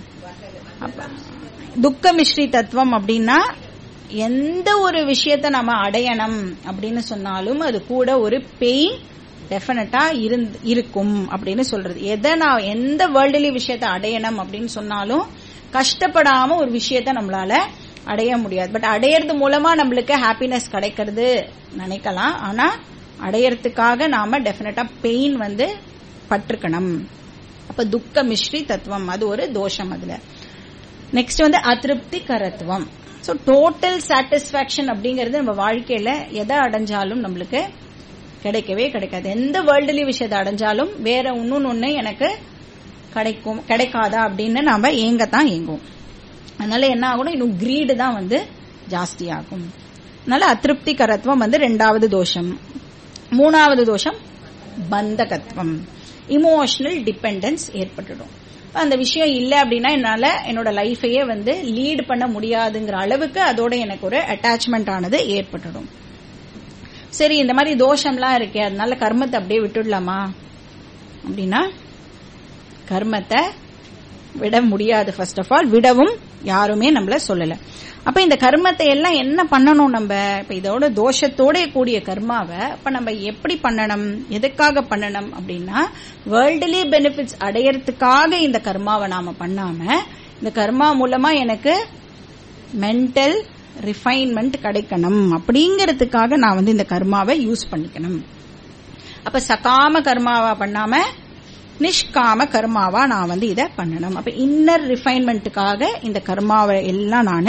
துக்க மிஸ்ரி தத்துவம் அப்படின்னா எந்த ஒரு விஷயத்த நம்ம அடையணும் அப்படின்னு சொன்னாலும் அது கூட ஒரு பெயின் டெஃபினட்டா இருக்கும் அப்படின்னு சொல்றது எதை நான் எந்த வேர்ல்டுலி விஷயத்த அடையணும் அப்படின்னு சொன்னாலும் கஷ்டப்படாம ஒரு விஷயத்த நம்மளால அடைய முடியாது பட் அடையறது மூலமா நம்மளுக்கு ஹாப்பினஸ் கிடைக்கிறது நினைக்கலாம் ஆனா அடையறதுக்காக நாம டெஃபினட்டா பெயின் வந்து பட்டிருக்கணும் அப்ப துக்க மிஸ்ரி தத்துவம் அது ஒரு தோஷம் அதுல நெக்ஸ்ட் வந்து அதிருப்தி கரத்துவம் ஸோ டோட்டல் சாட்டிஸ்பாக்சன் அப்படிங்கிறது நம்ம வாழ்க்கையில எதை அடைஞ்சாலும் நம்மளுக்கு கிடைக்கவே கிடைக்காது எந்த வேர்ல்டுலி விஷயத்தை அடைஞ்சாலும் வேற இன்னொன்னு ஒண்ணு எனக்கு கிடைக்கும் கிடைக்காதா அப்படின்னு நாம ஏங்கத்தான் ஏங்குவோம் அதனால என்ன ஆகணும் இன்னும் கிரீடு தான் வந்து ஜாஸ்தி ஆகும் அதனால அதிருப்தி கரத்துவம் வந்து ரெண்டாவது தோஷம் மூணாவது தோஷம் பந்தகத்துவம் இமோஷனல் டிபெண்டன்ஸ் ஏற்பட்டுடும் அந்த விஷயம் இல்லை அப்படின்னா என்னால என்னோட லைஃபையே வந்து லீட் பண்ண முடியாதுங்கிற அளவுக்கு அதோட எனக்கு ஒரு அட்டாச்மெண்ட் ஆனது ஏற்பட்டுடும் சரி இந்த மாதிரி தோஷம்லாம் இருக்கே அதனால கர்மத்தை அப்படியே விட்டுடலாமா அப்படின்னா கர்மத்தை விட முடியாது ஃபர்ஸ்ட் ஆஃப் ஆல் விடவும் யாருமே நம்மள சொல்லல அப்ப இந்த கர்மத்தை எல்லாம் என்ன பண்ணணும் நம்ம இப்ப இதோட தோஷத்தோட கூடிய கர்மாவை அப்ப நம்ம எப்படி பண்ணணும் எதுக்காக பண்ணணும் அப்படின்னா வேர்ல்டுலி பெனிஃபிட்ஸ் அடையறதுக்காக இந்த கர்மாவை நாம பண்ணாம இந்த கர்மா மூலமா எனக்கு மென்டல் ரிஃபைன்மெண்ட் கிடைக்கணும் அப்படிங்கறதுக்காக நான் வந்து இந்த கர்மாவை யூஸ் பண்ணிக்கணும் அப்ப சகாம கர்மாவா பண்ணாம நிஷ்காம கர்மாவா நான் வந்து இதை பண்ணணும் அப்ப இன்னர் ரிஃபைன்மெண்ட்டுக்காக இந்த கர்மாவை எல்லாம் நான்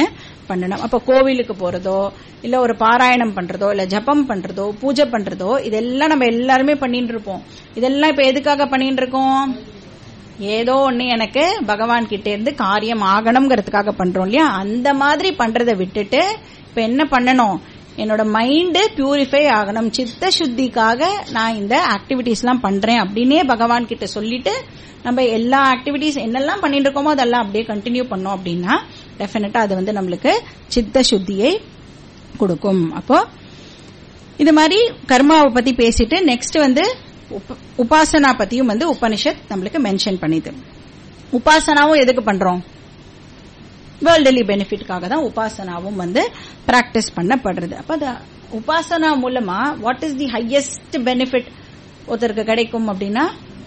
பண்ணணும் அப்ப கோவிலுக்கு போறதோ இல்ல ஒரு பாராயணம் பண்றதோ இல்ல ஜபம் பண்றதோ பூஜை பண்றதோ இதெல்லாம் நம்ம எல்லாருமே பண்ணிட்டு இருப்போம் இதெல்லாம் இப்ப எதுக்காக பண்ணிட்டு இருக்கோம் ஏதோ ஒண்ணு எனக்கு பகவான் கிட்ட இருந்து காரியம் ஆகணுங்கிறதுக்காக பண்றோம் இல்லையா அந்த மாதிரி பண்றதை விட்டுட்டு இப்ப என்ன பண்ணணும் என்னோட மைண்டு பியூரிஃபை ஆகணும் சித்த சுத்திக்காக நான் இந்த ஆக்டிவிட்டிஸ் எல்லாம் பண்றேன் அப்படின்னே பகவான் கிட்ட சொல்லிட்டு நம்ம எல்லா ஆக்டிவிட்டிஸ் என்னெல்லாம் பண்ணிட்டு இருக்கோமோ அதெல்லாம் அப்படியே கண்டினியூ பண்ணோம் அப்படின்னா டெஃபினட்டா அது வந்து நம்மளுக்கு சித்த சுத்தியை கொடுக்கும் அப்போ இது மாதிரி கர்மாவை பத்தி பேசிட்டு நெக்ஸ்ட் வந்து உப- உபாசனா பத்தியும் வந்து உபனிஷத் நம்மளுக்கு மென்ஷன் பண்ணிது உபாசனாவும் எதுக்கு பண்றோம் வேர்ல்டலி பெனிஃபிட்காக தான் உபாசனாவும் வந்து பிராக்டிஸ் பண்ணப்படுறது அப்ப அந்த உபாசனா மூலமா what is the highest benefit ஒருத்தருக்கு கிடைக்கும் அப்படின்னா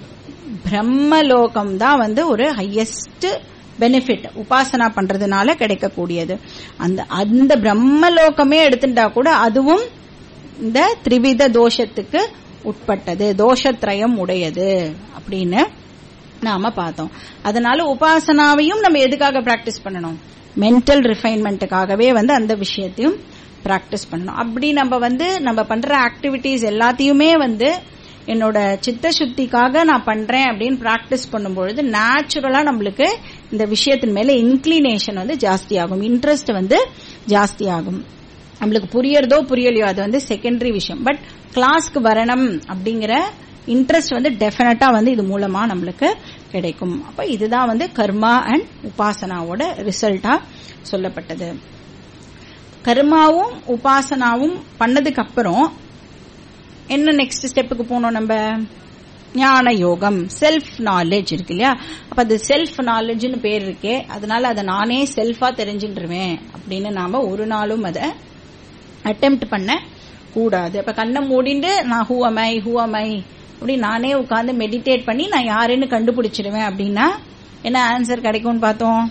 பிரம்மலோகம் தான் வந்து ஒரு ஹையஸ்ட் பெனிஃபிட் உபாசனா பண்றதுனால கிடைக்கக்கூடியது அந்த அந்த பிரம்மலோகமே எடுத்துட்டா கூட அதுவும் இந்த திரிவித தோஷத்துக்கு உட்பட்டது தோஷத்ரயம் உடையது அப்படின்னு நாம பார்த்தோம் அதனால உபாசனாவையும் நம்ம எதுக்காக பிராக்டிஸ் பண்ணணும் மென்டல் ரிஃபைன்மெண்ட்டுக்காகவே வந்து அந்த விஷயத்தையும் பிராக்டிஸ் பண்ணணும் அப்படி நம்ம வந்து நம்ம பண்ற ஆக்டிவிட்டீஸ் எல்லாத்தையுமே வந்து என்னோட சித்த சுத்திக்காக நான் பண்றேன் அப்படின்னு பிராக்டிஸ் பண்ணும்பொழுது நேச்சுரலா நம்மளுக்கு இந்த விஷயத்தின் மேல இன்க்ளினேஷன் வந்து ஜாஸ்தி ஆகும் இன்ட்ரெஸ்ட் வந்து ஜாஸ்தி ஆகும் நம்மளுக்கு புரியறதோ புரியலையோ அது வந்து செகண்டரி விஷயம் பட் கிளாஸ்க்கு வரணும் அப்படிங்கிற இன்ட்ரெஸ்ட் வந்து டெஃபினட்டா வந்து இது மூலமா நம்மளுக்கு கிடைக்கும் அப்ப இதுதான் வந்து கர்மா அண்ட் உபாசனாவோட ரிசல்ட்டா சொல்லப்பட்டது கர்மாவும் உபாசனாவும் பண்ணதுக்கு அப்புறம் என்ன நெக்ஸ்ட் ஸ்டெப்புக்கு போனோம் நம்ம ஞான யோகம் செல்ஃப் நாலேஜ் இருக்கு இல்லையா அப்ப அது செல்ஃப் நாலேஜ்னு பேர் இருக்கே அதனால அதை நானே செல்ஃபா தெரிஞ்சுட்டுருவேன் அப்படின்னு நாம ஒரு நாளும் அதை அட்டெம்ட் பண்ண கூடாது அப்ப கண்ணை மூடிண்டு நான் ஹூ அமை ஹூ அமை அப்படி நானே உட்கார்ந்து மெடிடேட் பண்ணி நான் யாருன்னு கண்டுபிடிச்சிடுவேன் அப்படின்னா என்ன ஆன்சர் கிடைக்கும்னு பார்த்தோம்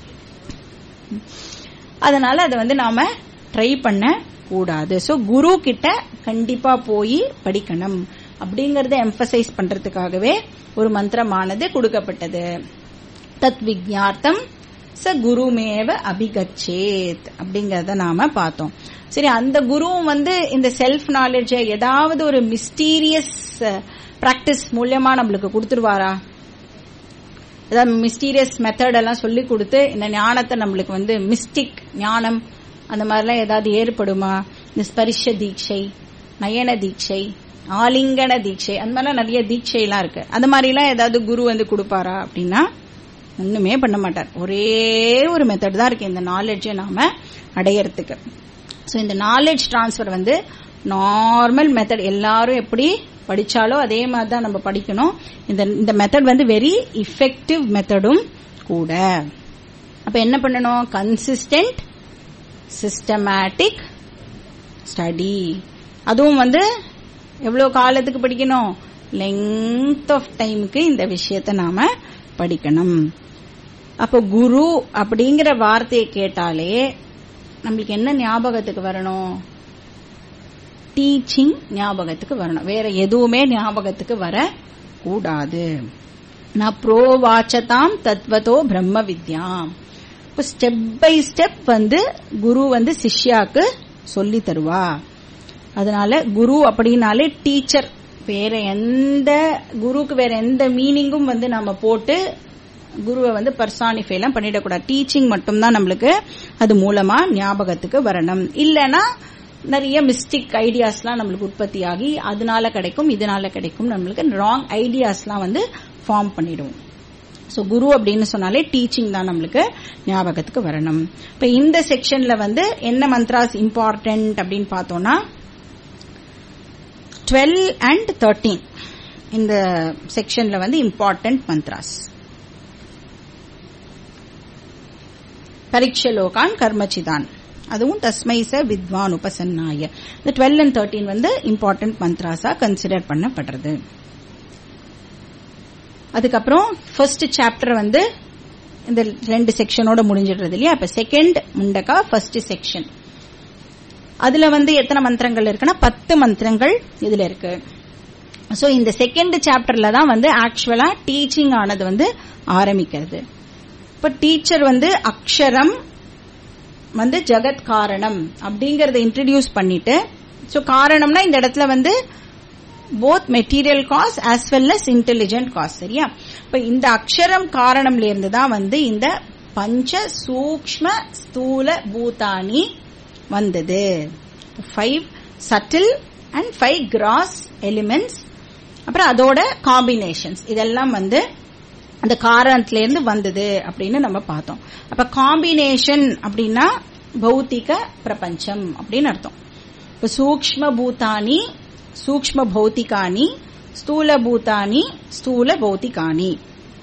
அதனால அதை வந்து நாம ட்ரை பண்ண கூடாது சோ குரு கிட்ட கண்டிப்பா போய் படிக்கணும் அப்படிங்கறத எம்பசைஸ் பண்றதுக்காகவே ஒரு மந்திரமானது கொடுக்கப்பட்டது தத் விஜார்த்தம் ச குருமேவ அபிகச்சேத் அப்படிங்கறத நாம பார்த்தோம் சரி அந்த குருவும் வந்து இந்த செல்ஃப் நாலேஜ ஏதாவது ஒரு மிஸ்டீரியஸ் பிராக்டிஸ் மூலியமா நம்மளுக்கு கொடுத்துருவாரா ஏதாவது மிஸ்டீரியஸ் மெத்தட் எல்லாம் சொல்லி கொடுத்து இந்த ஞானத்தை நம்மளுக்கு வந்து மிஸ்டிக் ஞானம் அந்த மாதிரிலாம் ஏதாவது ஏற்படுமா இந்த ஸ்பரிஷ தீட்சை நயன தீட்சை ஆலிங்கன தீட்சை அந்த மாதிரிலாம் நிறைய தீட்சை எல்லாம் இருக்கு அந்த மாதிரிலாம் ஏதாவது குரு வந்து கொடுப்பாரா அப்படின்னா ஒண்ணுமே பண்ண மாட்டார் ஒரே ஒரு மெத்தட் தான் இருக்கு இந்த நாலேஜை நாம அடையறதுக்கு ஸோ இந்த நாலேஜ் டிரான்ஸ்ஃபர் வந்து நார்மல் மெத்தட் எல்லாரும் எப்படி படிச்சாலோ அதே மாதிரி தான் நம்ம படிக்கணும் இந்த இந்த மெத்தட் வந்து வெரி இஃபெக்டிவ் மெத்தடும் கூட அப்ப என்ன பண்ணணும் கன்சிஸ்டன்ட் சிஸ்டமேட்டிக் ஸ்டடி அதுவும் வந்து எவ்வளவு காலத்துக்கு படிக்கணும் லெங்த் ஆஃப் டைமுக்கு இந்த விஷயத்தை நாம படிக்கணும் அப்போ குரு அப்படிங்கிற வார்த்தையை கேட்டாலே நம்மளுக்கு என்ன ஞாபகத்துக்கு வரணும் டீச்சிங் ஞாபகத்துக்கு வரணும் வேற எதுவுமே ஞாபகத்துக்கு வர கூடாது நான் ப்ரோவாச்சதாம் தத்வதோ பிரம்ம வித்யாம் இப்போ ஸ்டெப் பை ஸ்டெப் வந்து குரு வந்து சிஷ்யாக்கு சொல்லி தருவா அதனால குரு அப்படின்னாலே டீச்சர் வேற எந்த குருக்கு வேற எந்த மீனிங்கும் வந்து நம்ம போட்டு குருவை வந்து பர்சானிஃபை எல்லாம் பண்ணிடக்கூடாது டீச்சிங் மட்டும்தான் நம்மளுக்கு அது மூலமா ஞாபகத்துக்கு வரணும் இல்லைன்னா நிறைய மிஸ்டிக் ஐடியாஸ்லாம் நம்மளுக்கு உற்பத்தி ஆகி அதனால கிடைக்கும் இதனால கிடைக்கும் நம்மளுக்கு ராங் ஐடியாஸ்லாம் வந்து ஃபார்ம் பண்ணிடுவோம் ஸோ குரு அப்படின்னு சொன்னாலே டீச்சிங் தான் நம்மளுக்கு ஞாபகத்துக்கு வரணும் இப்ப இந்த செக்ஷன்ல வந்து என்ன மந்த்ராஸ் இம்பார்ட்டன்ட் அப்படின்னு பார்த்தோம்னா டுவெல் அண்ட் தேர்ட்டீன் இந்த செக்ஷன்ல வந்து இம்பார்ட்டன்ட் மந்த்ராஸ் பரீட்சலோகான் கர்மச்சிதான் அதுவும் தஸ்மை ச வித்வான் உபசன்னாய இந்த டுவெல் அண்ட் தேர்ட்டீன் வந்து இம்பார்ட்டன்ட் மந்த்ராஸா கன்சிடர் பண்ணப்படுறது அதுக்கப்புறம் ஃபர்ஸ்ட் சாப்டர் வந்து இந்த ரெண்டு செக்ஷனோட முடிஞ்சிடுறது இல்லையா அப்ப செகண்ட் முண்டக்கா ஃபர்ஸ்ட் செக்ஷன் அதுல வந்து எத்தனை மந்திரங்கள் இருக்குன்னா பத்து மந்திரங்கள் இதுல இருக்கு சோ இந்த செகண்ட் சாப்டர்ல தான் வந்து ஆக்சுவலா டீச்சிங் ஆனது வந்து ஆரம்பிக்கிறது இப்ப டீச்சர் வந்து அக்ஷரம் வந்து ஜெகத் காரணம் அப்படிங்கறத இன்ட்ரடியூஸ் பண்ணிட்டு சோ காரணம்னா இந்த இடத்துல வந்து both material cause as well as intelligent cause சரியா இப்ப இந்த அக்ஷரம் காரணம்ல இருந்து தான் வந்து இந்த பஞ்ச சூக்ஷ்ம ஸ்தூல பூதானி வந்தது five subtle and five gross elements அப்புறம் அதோட காம்பினேஷன்ஸ் இதெல்லாம் வந்து அந்த காரணத்துல இருந்து வந்தது அப்படின்னு நம்ம பார்த்தோம் அப்ப காம்பினேஷன் அப்படின்னா பௌத்திக பிரபஞ்சம் அப்படின்னு அர்த்தம் இப்ப சூக்ஷ்ம பூதானி சூக்ஷ்ம பௌத்திகானி ஸ்தூல பூதானி ஸ்தூல பௌத்திகானி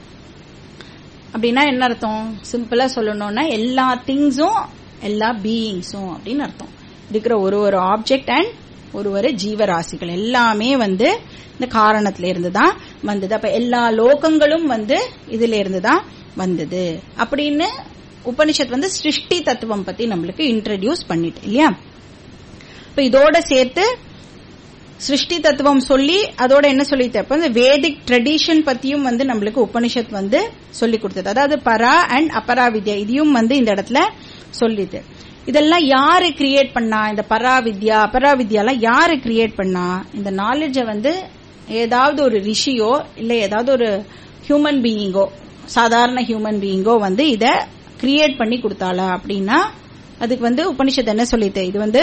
அப்படின்னா என்ன அர்த்தம் சிம்பிளா சொல்லணும்னா எல்லா திங்ஸும் எல்லா பீயிங்ஸும் அப்படின்னு அர்த்தம் இருக்கிற ஒரு ஒரு ஆப்ஜெக்ட் அண்ட் ஒரு ஒரு ஜீவராசிகள் எல்லாமே வந்து இந்த காரணத்துல இருந்து தான் வந்தது அப்ப எல்லா லோகங்களும் வந்து இதுல இருந்து தான் வந்தது அப்படின்னு உபனிஷத் வந்து சிருஷ்டி தத்துவம் பத்தி நம்மளுக்கு இன்ட்ரடியூஸ் பண்ணிட்டு இல்லையா இப்ப இதோட சேர்த்து சிருஷ்டி தத்துவம் சொல்லி அதோட என்ன சொல்லிட்டு அப்ப இந்த வேதிக் ட்ரெடிஷன் பத்தியும் வந்து நம்மளுக்கு உபனிஷத் வந்து சொல்லி கொடுத்தது அதாவது பரா அண்ட் அபரா வித்யா இதையும் வந்து இந்த இடத்துல சொல்லிது இதெல்லாம் யாரு கிரியேட் பண்ணா இந்த பரா வித்யா அபரா வித்யாலாம் யாரு கிரியேட் பண்ணா இந்த நாலேஜ வந்து ஏதாவது ஒரு ரிஷியோ இல்ல ஏதாவது ஒரு ஹியூமன் பீயிங்கோ சாதாரண ஹியூமன் பீயிங்கோ வந்து இத கிரியேட் பண்ணி கொடுத்தாளா அப்படின்னா அதுக்கு வந்து உபனிஷத் என்ன சொல்லிட்டு இது வந்து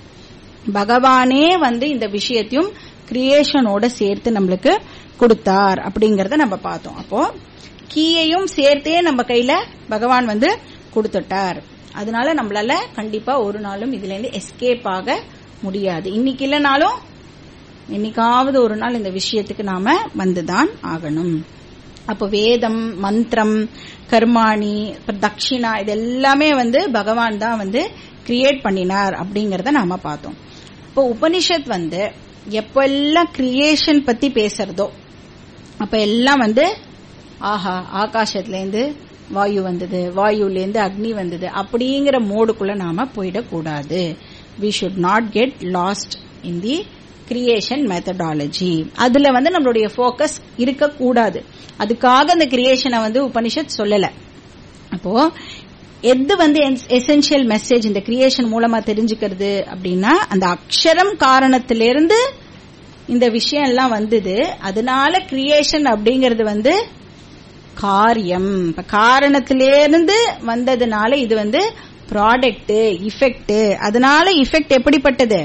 பகவானே வந்து இந்த விஷயத்தையும் கிரியேஷனோட சேர்த்து நம்மளுக்கு கொடுத்தார் அப்படிங்கறத நம்ம பார்த்தோம் அப்போ கீயையும் சேர்த்தே நம்ம கையில பகவான் வந்து கொடுத்துட்டார் அதனால நம்மளால கண்டிப்பா ஒரு நாளும் இதுல இருந்து எஸ்கேப் ஆக முடியாது இன்னைக்கு இல்லைனாலும் என்னைக்காவது ஒரு நாள் இந்த விஷயத்துக்கு நாம வந்துதான் ஆகணும் அப்போ வேதம் மந்திரம் கர்மாணி தட்சிணா இது எல்லாமே வந்து பகவான் தான் வந்து கிரியேட் பண்ணினார் அப்படிங்கறத நாம பார்த்தோம் இப்போ உபனிஷத் வந்து எப்பெல்லாம் கிரியேஷன் பத்தி பேசுறதோ அப்ப எல்லாம் வந்து ஆஹா ஆகாசத்துல இருந்து வாயு வந்தது வாயுல இருந்து அக்னி வந்தது அப்படிங்கிற மோடுக்குள்ள நாம போயிடக்கூடாது we should not get lost in the creation methodology அதுல வந்து நம்மளுடைய போக்கஸ் இருக்கக்கூடாது அதுக்காக அந்த கிரியேஷனை வந்து உபனிஷத் சொல்லல அப்போ எது வந்து எசென்சியல் மெசேஜ் இந்த கிரியேஷன் மூலமா தெரிஞ்சுக்கிறது அப்படின்னா அந்த அக்ஷரம் காரணத்திலிருந்து இந்த விஷயம் எல்லாம் வந்தது அதனால கிரியேஷன் அப்படிங்கறது வந்து காரியம் இப்ப காரணத்திலிருந்து வந்ததுனால இது வந்து ப்ராடக்ட் இஃபெக்ட் அதனால இஃபெக்ட் எப்படிப்பட்டது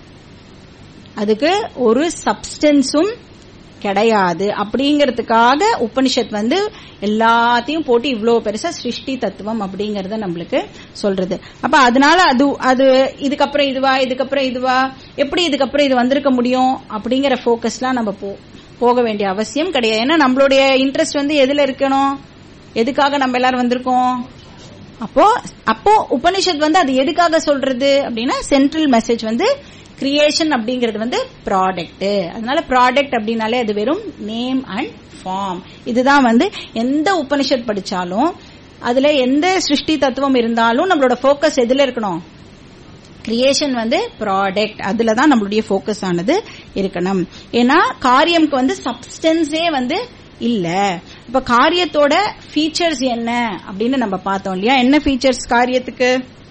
அதுக்கு ஒரு சப்ஸ்டன்ஸும் கிடையாது அப்படிங்கறதுக்காக உபனிஷத் வந்து எல்லாத்தையும் போட்டு இவ்வளவு பெருசா சிருஷ்டி தத்துவம் அப்படிங்கறத நம்மளுக்கு சொல்றது அப்ப அதனால அது அது இதுக்கப்புறம் இதுவா இதுக்கப்புறம் இதுவா எப்படி இதுக்கப்புறம் இது வந்திருக்க முடியும் அப்படிங்கிற போக்கஸ்லாம் நம்ம போ போக வேண்டிய அவசியம் கிடையாது ஏன்னா நம்மளுடைய இன்ட்ரெஸ்ட் வந்து எதுல இருக்கணும் எதுக்காக நம்ம எல்லாரும் வந்திருக்கோம் அப்போ அப்போ உபனிஷத் வந்து அது எதுக்காக சொல்றது அப்படின்னா சென்ட்ரல் மெசேஜ் வந்து கிரியேஷன் அப்படிங்கிறது வந்து ப்ராடக்ட் அதனால ப்ராடக்ட் அப்படின்னாலே அது வெறும் நேம் அண்ட் ஃபார்ம் இதுதான் வந்து எந்த உபனிஷத் படிச்சாலும் அதுல எந்த சிருஷ்டி தத்துவம் இருந்தாலும் நம்மளோட போக்கஸ் எதுல இருக்கணும் கிரியேஷன் வந்து ப்ராடக்ட் அதுல தான் நம்மளுடைய போக்கஸ் ஆனது இருக்கணும் ஏன்னா காரியம்க்கு வந்து சப்ஸ்டன்ஸே வந்து இல்ல இப்ப காரியத்தோட ஃபீச்சர்ஸ் என்ன அப்படின்னு நம்ம பார்த்தோம் இல்லையா என்ன ஃபீச்சர்ஸ் காரியத்துக்கு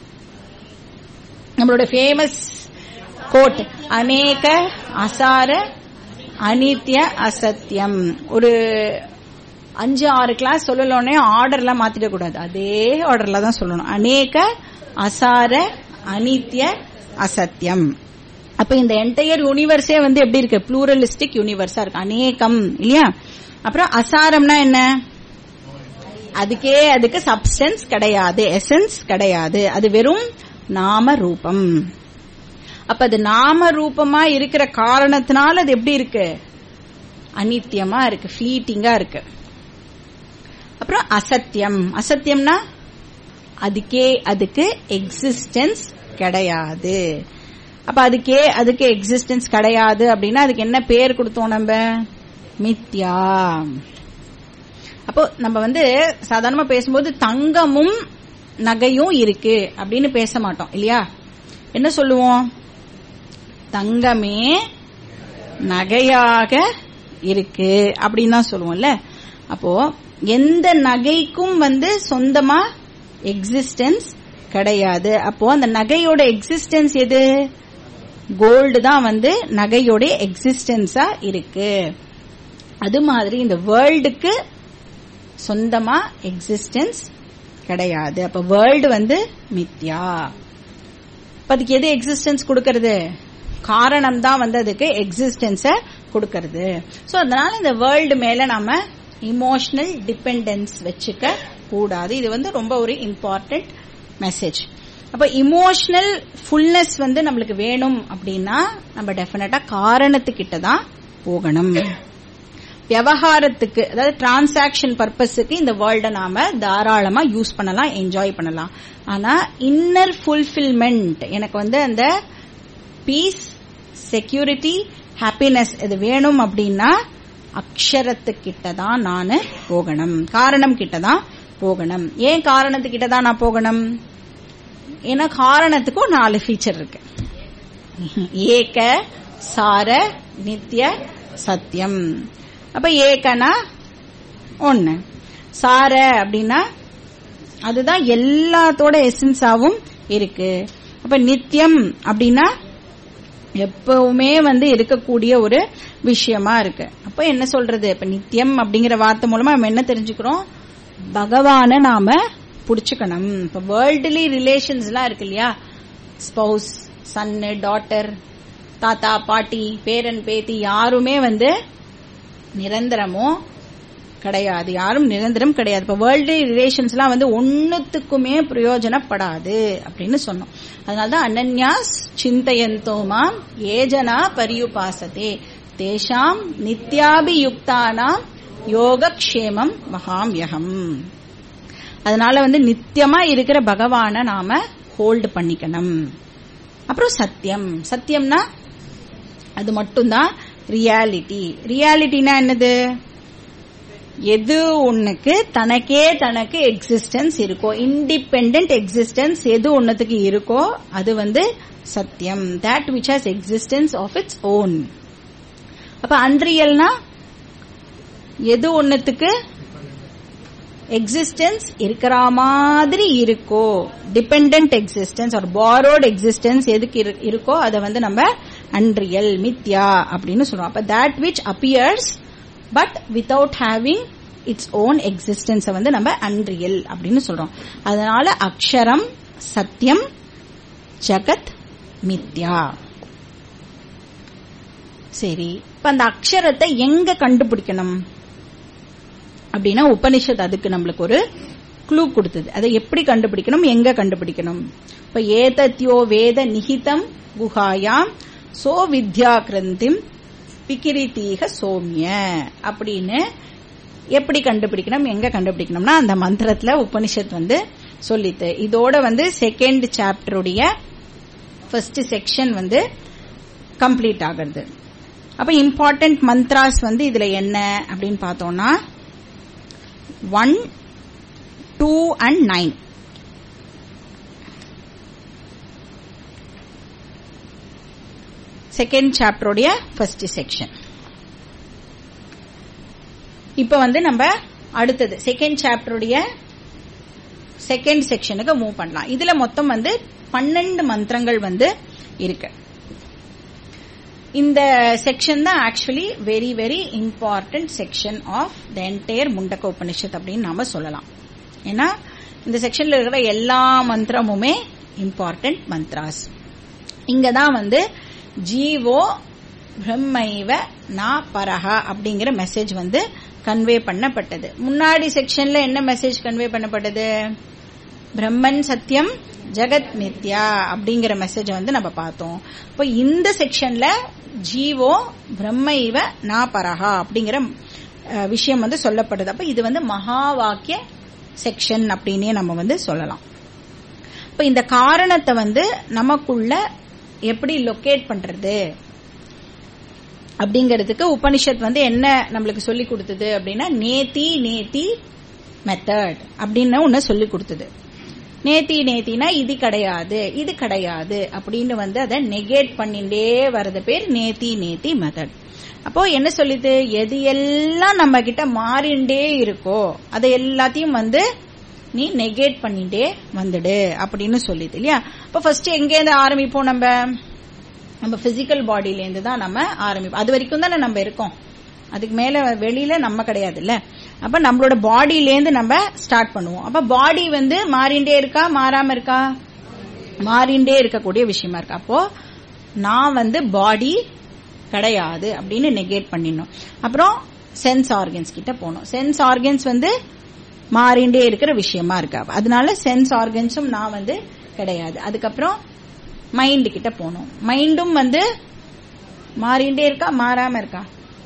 நம்மளோட ஃபேமஸ் கோட் அநேக அசார அனித்ய அசத்தியம் ஒரு அஞ்சு ஆறு கிளாஸ் சொல்லலோனே ஆர்டர்லாம் மாத்திட கூடாது அதே ஆர்டர்ல தான் சொல்லணும் அநேக அசார அனித்ய அசத்தியம் அப்ப இந்த என்டையர் யூனிவர்ஸே வந்து எப்படி இருக்கு ப்ளூரலிஸ்டிக் யூனிவர்ஸா இருக்கு அநேகம் இல்லையா அப்புறம் அசாரம்னா என்ன அதுக்கே அதுக்கு சப்ஸ்டன்ஸ் கிடையாது எசன்ஸ் கிடையாது அது வெறும் நாம ரூபம் அப்ப அது நாம ரூபமா இருக்கிற காரணத்தினால அது எப்படி இருக்கு அனித்தியமா இருக்கு ஃபிளீட்டிங்கா இருக்கு அப்புறம் அசத்தியம் அசத்தியம்னா அதுக்கே அதுக்கு எக்ஸிஸ்டன்ஸ் கிடையாது அப்ப அதுக்கே அதுக்கு எக்ஸிஸ்டன்ஸ் கிடையாது அப்படின்னா அதுக்கு என்ன பேர் கொடுத்தோம் நம்ம மித்யா அப்போ நம்ம வந்து சாதாரணமா பேசும்போது தங்கமும் நகையும் இருக்கு அப்படின்னு பேச மாட்டோம் இல்லையா என்ன சொல்லுவோம் தங்கமே நகையாக இருக்கு அப்படின்னு தான் சொல்லுவோம்ல அப்போ எந்த நகைக்கும் வந்து சொந்தமா எக்ஸிஸ்டன்ஸ் கிடையாது அப்போ அந்த நகையோட எக்ஸிஸ்டன்ஸ் எது கோல்டு தான் வந்து நகையோட எக்ஸிஸ்டன்ஸா இருக்கு அது மாதிரி இந்த வேர்ல்டுக்கு சொந்தமா எக்ஸிஸ்டன்ஸ் கிடையாது அப்ப வேர்ல்டு வந்து மித்யா அப்ப அதுக்கு எது எக்ஸிஸ்டன்ஸ் கொடுக்கறது காரணம் தான் வந்து அதுக்கு எக்ஸிஸ்டன்ஸ கொடுக்கறது சோ அதனால இந்த வேர்ல்டு மேல நாம இமோஷனல் டிபெண்டன்ஸ் வச்சுக்க கூடாது இது வந்து ரொம்ப ஒரு இம்பார்ட்டன்ட் மெசேஜ் அப்ப இமோஷனல் ஃபுல்னஸ் வந்து நம்மளுக்கு வேணும் அப்படின்னா நம்ம டெஃபினட்டா காரணத்துக்கிட்ட தான் போகணும் விவகாரத்துக்கு அதாவது டிரான்சாக்ஷன் பர்பஸுக்கு இந்த வேர்ல்ட நாம தாராளமா யூஸ் பண்ணலாம் என்ஜாய் பண்ணலாம் ஆனா இன்னர் ஃபுல்ஃபில்மெண்ட் எனக்கு வந்து அந்த பீஸ் செக்யூரிட்டி ஹாப்பினஸ் இது வேணும் அப்படின்னா அக்ஷரத்துக்கிட்ட தான் நான் போகணும் காரணம் கிட்ட தான் போகணும் ஏன் காரணத்துக்கிட்ட தான் நான் போகணும் ஏன்னா காரணத்துக்கும் நாலு ஃபீச்சர் இருக்கு ஏக சார நித்திய சத்தியம் அப்ப ஏகனா ஒன்னு சார அப்படின்னா அதுதான் எல்லாத்தோட எசன்ஸாவும் இருக்கு அப்ப நித்தியம் அப்படின்னா எப்பவுமே வந்து இருக்கக்கூடிய ஒரு விஷயமா இருக்கு அப்ப என்ன சொல்றது இப்ப நித்தியம் அப்படிங்கிற வார்த்தை மூலமா நம்ம என்ன தெரிஞ்சுக்கிறோம் பகவான நாம புடிச்சுக்கணும் இப்ப வேர்ல்டுலி ரிலேஷன்ஸ் எல்லாம் இருக்கு இல்லையா ஸ்பௌஸ் சன்னு டாட்டர் தாத்தா பாட்டி பேரன் பேத்தி யாருமே வந்து நிரந்தரமோ கிடையாது யாரும் நிரந்தரம் கிடையாது இப்ப வேர்ல்டு ரிலேஷன்ஸ் எல்லாம் வந்து ஒன்னுத்துக்குமே பிரயோஜனப்படாது அப்படின்னு சொன்னோம் அதனாலதான் அனன்யாஸ் சிந்தையந்தோமாம் ஏஜனா பரியுபாசதே தேஷாம் நித்யாபியுக்தானாம் யோகக்ஷேமம் மகாம்யகம் அதனால வந்து நித்தியமா இருக்கிற பகவான நாம ஹோல்டு பண்ணிக்கணும் அப்புறம் சத்தியம் சத்தியம்னா அது மட்டும்தான் ரியாலிட்டி ரியாலிட்டினா என்னது எது ஒண்ணுக்கு தனக்கே தனக்கு எக்ஸிஸ்டன்ஸ் இருக்கோ இண்டிபெண்ட் எக்ஸிஸ்டன்ஸ் எது ஒன்னுத்துக்கு இருக்கோ அது வந்து சத்தியம் that which has existence of its own அப்ப அன்ரியல்னா எது ஒன்னுத்துக்கு எக்ஸிஸ்டன்ஸ் இருக்கிற மாதிரி இருக்கோ டிபெண்ட் எக்ஸிஸ்டன்ஸ் ஒரு பாரோட் எக்ஸிஸ்டன்ஸ் எதுக்கு இருக்கோ அதை வந்து நம்ம அன்ரியல் மித்யா அப்படின்னு சொல்றோம் அப்ப that which appears but without having its own existence வந்து நம்ம அன்ரியல் அப்படின்னு சொல்றோம் அதனால அக்ஷரம் சத்தியம் ஜகத் மித்யா சரி இப்ப அந்த அக்ஷரத்தை எங்க கண்டுபிடிக்கணும் அப்படின்னா உபனிஷத் அதுக்கு நம்மளுக்கு ஒரு க்ளூ கொடுத்தது அதை எப்படி கண்டுபிடிக்கணும் எங்க கண்டுபிடிக்கணும் இப்ப ஏதத்யோ வேத நிகிதம் குஹாயாம் சோ வித்யா கிரந்திம் பிகிரிதீக சோமிய அப்படின்னு எப்படி கண்டுபிடிக்கணும் எங்க கண்டுபிடிக்கணும்னா அந்த மந்திரத்துல உபனிஷத் வந்து சொல்லித்து இதோட வந்து செகண்ட் சாப்டருடைய ஃபர்ஸ்ட் செக்ஷன் வந்து கம்ப்ளீட் ஆகிறது அப்ப இம்பார்ட்டன்ட் மந்த்ராஸ் வந்து இதுல என்ன அப்படின்னு பார்த்தோம்னா one two and nine second சாப்டருடைய ஃபர்ஸ்ட் செக்ஷன் இப்ப வந்து நம்ம அடுத்தது செகண்ட் சாப்டருடைய செகண்ட் செக்ஷனுக்கு மூவ் பண்ணலாம் இதுல மொத்தம் வந்து பன்னெண்டு மந்திரங்கள் வந்து இருக்கு இந்த செக்ஷன் தான் actually very very important section of the entire Mundaka Upanishad அப்படின்னு நாம சொல்லலாம் ஏன்னா இந்த செக்ஷன்ல இருக்கிற எல்லா மந்திரமுமே இம்பார்ட்டன்ட் மந்த்ராஸ் இங்கதான் வந்து ஜீவோ பிரம்மைவ நா பரஹா அப்படிங்கிற மெசேஜ் வந்து கன்வே பண்ணப்பட்டது முன்னாடி செக்ஷன்ல என்ன மெசேஜ் கன்வே பண்ணப்பட்டது பிரம்மன் சத்தியம் ஜெகத் மித்யா அப்படிங்கிற மெசேஜ் வந்து நம்ம பார்த்தோம் இப்போ இந்த செக்ஷன்ல ஜீவோ பிரம்ம இவ நா பரஹா அப்படிங்கிற விஷயம் வந்து சொல்லப்படுது அப்ப இது வந்து மகா வாக்கிய செக்ஷன் அப்படின்னே நம்ம வந்து சொல்லலாம் இப்ப இந்த காரணத்தை வந்து நமக்குள்ள எப்படி லொக்கேட் பண்றது அப்படிங்கிறதுக்கு உபனிஷத் வந்து என்ன நம்மளுக்கு சொல்லி கொடுத்தது அப்படின்னா நேத்தி நேத்தி மெத்தட் அப்படின்னு ஒன்னு சொல்லி கொடுத்தது நேத்தி நேத்தினா இது கிடையாது இது கிடையாது அப்படின்னு வந்து அதை நெகேட் பண்ணிட்டே வர்றது பேர் நேத்தி நேத்தி மெத்தட் அப்போ என்ன சொல்லுது எது எல்லாம் நம்ம கிட்ட மாறிண்டே இருக்கோ அதை எல்லாத்தையும் வந்து நீ நெகேட் பண்ணிட்டே வந்துடு அப்படின்னு சொல்லிது இல்லையா இப்ப ஃபர்ஸ்ட் எங்கேருந்து ஆரம்பிப்போம் நம்ம நம்ம பிசிக்கல் பாடியில இருந்து தான் நம்ம ஆரம்பிப்போம் அது வரைக்கும் தானே நம்ம இருக்கோம் அதுக்கு மேல வெளியில நம்ம கிடையாது இல்ல அப்ப நம்மளோட பாடியில இருந்து நம்ம ஸ்டார்ட் பண்ணுவோம் அப்ப பாடி வந்து மாறிண்டே இருக்கா மாறாம இருக்கா மாறிண்டே இருக்கக்கூடிய விஷயமா இருக்கு அப்போ நான் வந்து பாடி கிடையாது அப்படின்னு நெகேட் பண்ணிடணும் அப்புறம் சென்ஸ் ஆர்கன்ஸ் கிட்ட போகணும் சென்ஸ் ஆர்கன்ஸ் வந்து மாறிண்டே இருக்கிற விஷயமா இருக்கு அதனால சென்ஸ் ஆர்கன்ஸும் நான் வந்து கிடையாது அதுக்கப்புறம் மைண்ட் கிட்ட போகணும் மைண்டும் வந்து மாறிண்டே இருக்கா மாறாம இருக்கா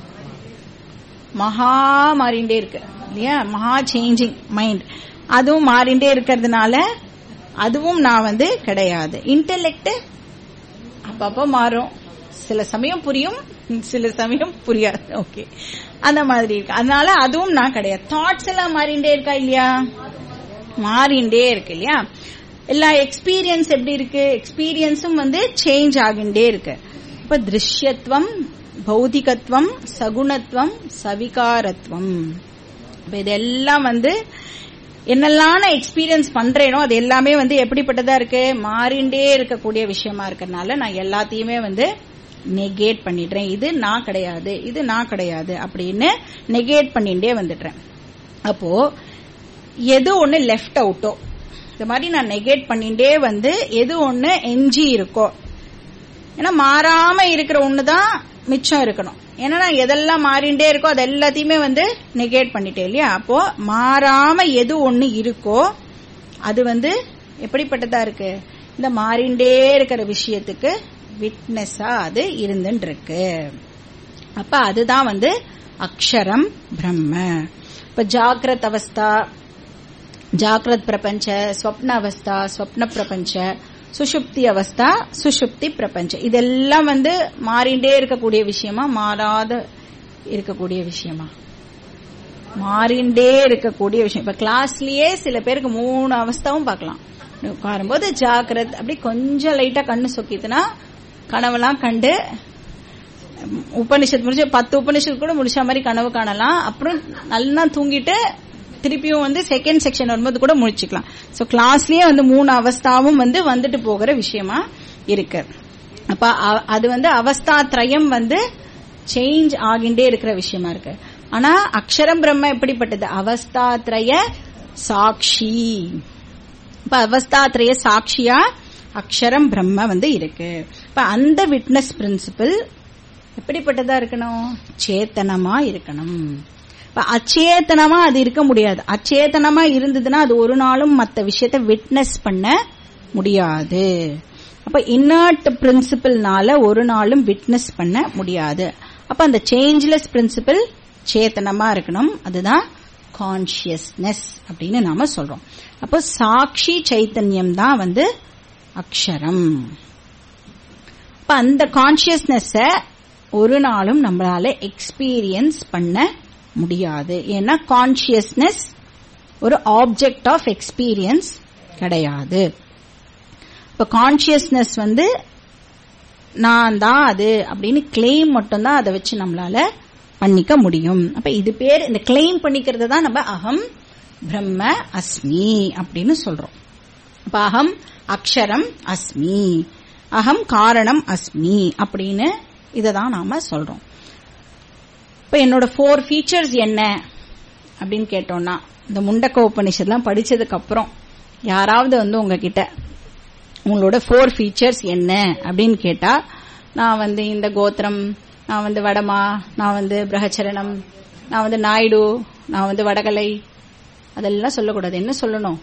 மகா மாறிண்டே இருக்கு இல்லையா மகா சேஞ்சிங் மைண்ட் அதுவும் மாறிண்டே இருக்கிறதுனால அதுவும் நான் வந்து கிடையாது இன்டெலெக்ட் அப்பப்போ மாறும் சில சமயம் புரியும் சில சமயம் புரியாது ஓகே அந்த மாதிரி இருக்கு அதனால அதுவும் நான் கிடையாது தாட்ஸ் எல்லாம் மாறிண்டே இருக்கா இல்லையா மாறிண்டே இருக்கு இல்லையா எல்லா எக்ஸ்பீரியன்ஸ் எப்படி இருக்கு எக்ஸ்பீரியன்ஸும் வந்து சேஞ்ச் ஆகிண்டே இருக்கு இப்ப திருஷ்யத்துவம் பௌதிகத்துவம் சகுணத்துவம் சவிகாரத்துவம் இப்ப இதெல்லாம் வந்து என்னெல்லாம் நான் எக்ஸ்பீரியன்ஸ் பண்றேனோ அது எல்லாமே வந்து எப்படிப்பட்டதா இருக்கு மாறிண்டே இருக்கக்கூடிய விஷயமா இருக்கறனால நான் எல்லாத்தையுமே வந்து நெகேட் பண்ணிடுறேன் இது நான் கிடையாது இது நான் கிடையாது அப்படின்னு நெகேட் பண்ணிட்டே வந்துடுறேன் அப்போ எது ஒண்ணு லெஃப்ட் அவுட்டோ இந்த மாதிரி நான் நெகேட் பண்ணிட்டே வந்து எது ஒண்ணு எஞ்சி இருக்கோ ஏன்னா மாறாம இருக்கிற ஒண்ணுதான் மிச்சம் இருக்கணும் ஏன்னா நான் எதெல்லாம் மாறிண்டே இருக்கோ அது எல்லாத்தையுமே வந்து நெகேட் பண்ணிட்டேன் இல்லையா அப்போ மாறாம எது ஒண்ணு இருக்கோ அது வந்து எப்படிப்பட்டதா இருக்கு இந்த மாறிண்டே இருக்கிற விஷயத்துக்கு விட்னஸா அது இருந்துட்டு இருக்கு அப்ப அதுதான் வந்து அக்ஷரம் பிரம்ம இப்ப ஜாகிரத் அவஸ்தா ஜாகிரத் பிரபஞ்ச ஸ்வப்ன அவஸ்தா ஸ்வப்ன பிரபஞ்ச சுஷுப்தி அவஸ்தா சுஷுப்தி பிரபஞ்சம் இதெல்லாம் வந்து மாறிண்டே இருக்கக்கூடிய விஷயமா மாறாத இருக்கக்கூடிய விஷயமா மாறிண்டே இருக்கக்கூடிய விஷயம் இப்ப கிளாஸ்லயே சில பேருக்கு மூணு அவஸ்தாவும் பார்க்கலாம் உட்காரும்போது ஜாக்கிரத் அப்படி கொஞ்சம் லைட்டா கண்ணு சொக்கித்துனா கனவெல்லாம் கண்டு உபனிஷத் முடிஞ்சு பத்து உபனிஷத் கூட முடிச்ச மாதிரி கனவு காணலாம் அப்புறம் நல்லா தூங்கிட்டு திருப்பியும் வந்து செகண்ட் செக்ஷன் வரும்போது கூட முடிச்சுக்கலாம் சோ கிளாஸ்லயே வந்து மூணு அவஸ்தாவும் வந்து வந்துட்டு போகிற விஷயமா இருக்கு அப்ப அது வந்து அவஸ்தா திரயம் வந்து சேஞ்ச் ஆகிண்டே இருக்கிற விஷயமா இருக்கு ஆனா அக்ஷரம் பிரம்ம எப்படிப்பட்டது அவஸ்தாத்ரய சாட்சி இப்ப அவஸ்தாத்ரய சாட்சியா அக்ஷரம் பிரம்ம வந்து இருக்கு இப்ப அந்த விட்னஸ் பிரின்சிபிள் எப்படிப்பட்டதா இருக்கணும் சேத்தனமா இருக்கணும் இப்ப அச்சேதனமா அது இருக்க முடியாது அச்சேதனமா இருந்ததுன்னா அது ஒரு நாளும் மத்த விஷயத்த விட்னஸ் பண்ண முடியாது அப்ப இன்னர்ட் பிரின்சிபிள்னால ஒரு நாளும் விட்னஸ் பண்ண முடியாது அப்ப அந்த சேஞ்ச்லெஸ் பிரின்சிபிள் சேத்தனமா இருக்கணும் அதுதான் கான்சியஸ்னஸ் அப்படின்னு நாம சொல்றோம் அப்போ சாட்சி சைத்தன்யம் தான் வந்து அக்ஷரம் அப்ப அந்த கான்சியஸ்னஸ் ஒரு நாளும் நம்மளால எக்ஸ்பீரியன்ஸ் பண்ண முடியாது ஏன்னா கான்சியஸ்னஸ் ஒரு ஆப்ஜெக்ட் ஆஃப் எக்ஸ்பீரியன்ஸ் கிடையாது இப்ப கான்சியஸ்னஸ் வந்து நான் தான் அது அப்படின்னு கிளைம் மட்டும்தான் அதை வச்சு நம்மளால பண்ணிக்க முடியும் அப்ப இது பேர் இந்த கிளைம் பண்ணிக்கிறது தான் நம்ம அகம் பிரம்ம அஸ்மி அப்படின்னு சொல்றோம் அப்ப அகம் அக்ஷரம் அஸ்மி அகம் காரணம் அஸ்மி அப்படின்னு இதை தான் நாம சொல்றோம் இப்ப என்னோட ஃபோர் ஃபீச்சர்ஸ் என்ன அப்படின்னு கேட்டோம்னா இந்த முண்டக்க உபனிஷத்லாம் படிச்சதுக்கு அப்புறம் யாராவது வந்து உங்ககிட்ட உங்களோட ஃபோர் ஃபீச்சர்ஸ் என்ன அப்படின்னு கேட்டா நான் வந்து இந்த கோத்திரம் நான் வந்து வடமா நான் வந்து பிரகச்சரணம் நான் வந்து நாயுடு நான் வந்து வடகலை அதெல்லாம் சொல்லக்கூடாது என்ன சொல்லணும்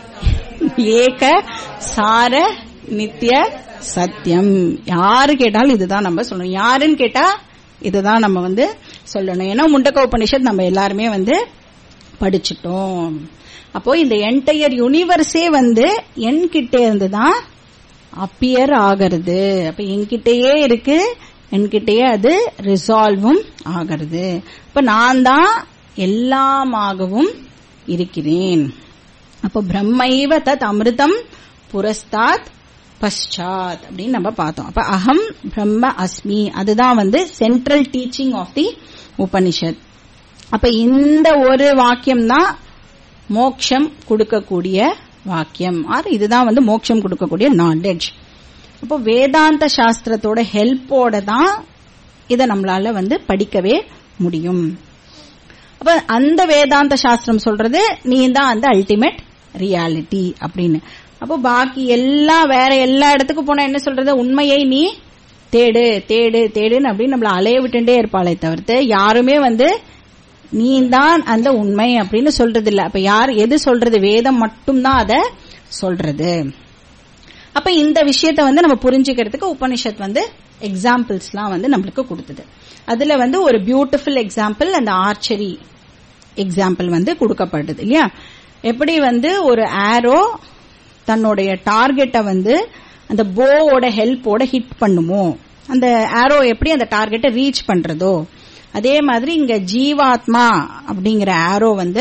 ஏக சார நித்திய சத்தியம் யாரு கேட்டாலும் இதுதான் நம்ம சொல்லணும் யாருன்னு கேட்டா இதுதான் நம்ம வந்து சொல்லணும் ஏன்னா முண்டக்க உபனிஷத் நம்ம எல்லாருமே வந்து படிச்சுட்டோம் அப்போ இந்த என்டையர் யூனிவர்ஸே வந்து என்கிட்ட இருந்து தான் அப்பியர் ஆகிறது அப்ப என்கிட்டயே இருக்கு என்கிட்டயே அது ரிசால்வும் ஆகிறது இப்ப நான் தான் எல்லாமாகவும் இருக்கிறேன் அப்ப பிரம்மைவ தத் அமிர்தம் புரஸ்தாத் பஷாத் அப்படின்னு நம்ம பார்த்தோம் அப்ப அகம் பிரம்ம அஸ்மி அதுதான் வந்து central teaching of the Upanishad அப்ப இந்த ஒரு வாக்கியம் தான் மோட்சம் கொடுக்கக்கூடிய வாக்கியம் ஆர் இதுதான் வந்து மோட்சம் கொடுக்கக்கூடிய நாலேஜ் அப்போ வேதாந்த சாஸ்திரத்தோட ஹெல்ப்போட தான் இதை நம்மளால வந்து படிக்கவே முடியும் அப்ப அந்த வேதாந்த சாஸ்திரம் சொல்றது நீ தான் அந்த அல்டிமேட் ரியாலிட்டி அப்படின்னு அப்போ பாக்கி எல்லா வேற எல்லா இடத்துக்கு போனா என்ன சொல்றது உண்மையை நீ தேடு தேடு தேடுன்னு அப்படின்னு நம்மள அலைய விட்டுட்டே இருப்பாளே தவிர்த்து யாருமே வந்து நீ தான் அந்த உண்மை அப்படின்னு சொல்றது இல்ல அப்ப யார் எது சொல்றது வேதம் மட்டும்தான் அத சொல்றது அப்ப இந்த விஷயத்த வந்து நம்ம புரிஞ்சுக்கிறதுக்கு உபனிஷத் வந்து எக்ஸாம்பிள்ஸ்லாம் வந்து நம்மளுக்கு கொடுத்தது அதுல வந்து ஒரு பியூட்டிஃபுல் எக்ஸாம்பிள் அந்த ஆர்ச்சரி எக்ஸாம்பிள் வந்து கொடுக்கப்படுது இல்லையா எப்படி வந்து ஒரு ஆரோ தன்னுடைய டார்கெட்டை வந்து அந்த போவோட ஹெல்ப்போட ஹிட் பண்ணுமோ அந்த ஆரோ எப்படி அந்த டார்கெட்டை ரீச் பண்றதோ அதே மாதிரி இங்க ஜீவாத்மா அப்படிங்கிற ஆரோ வந்து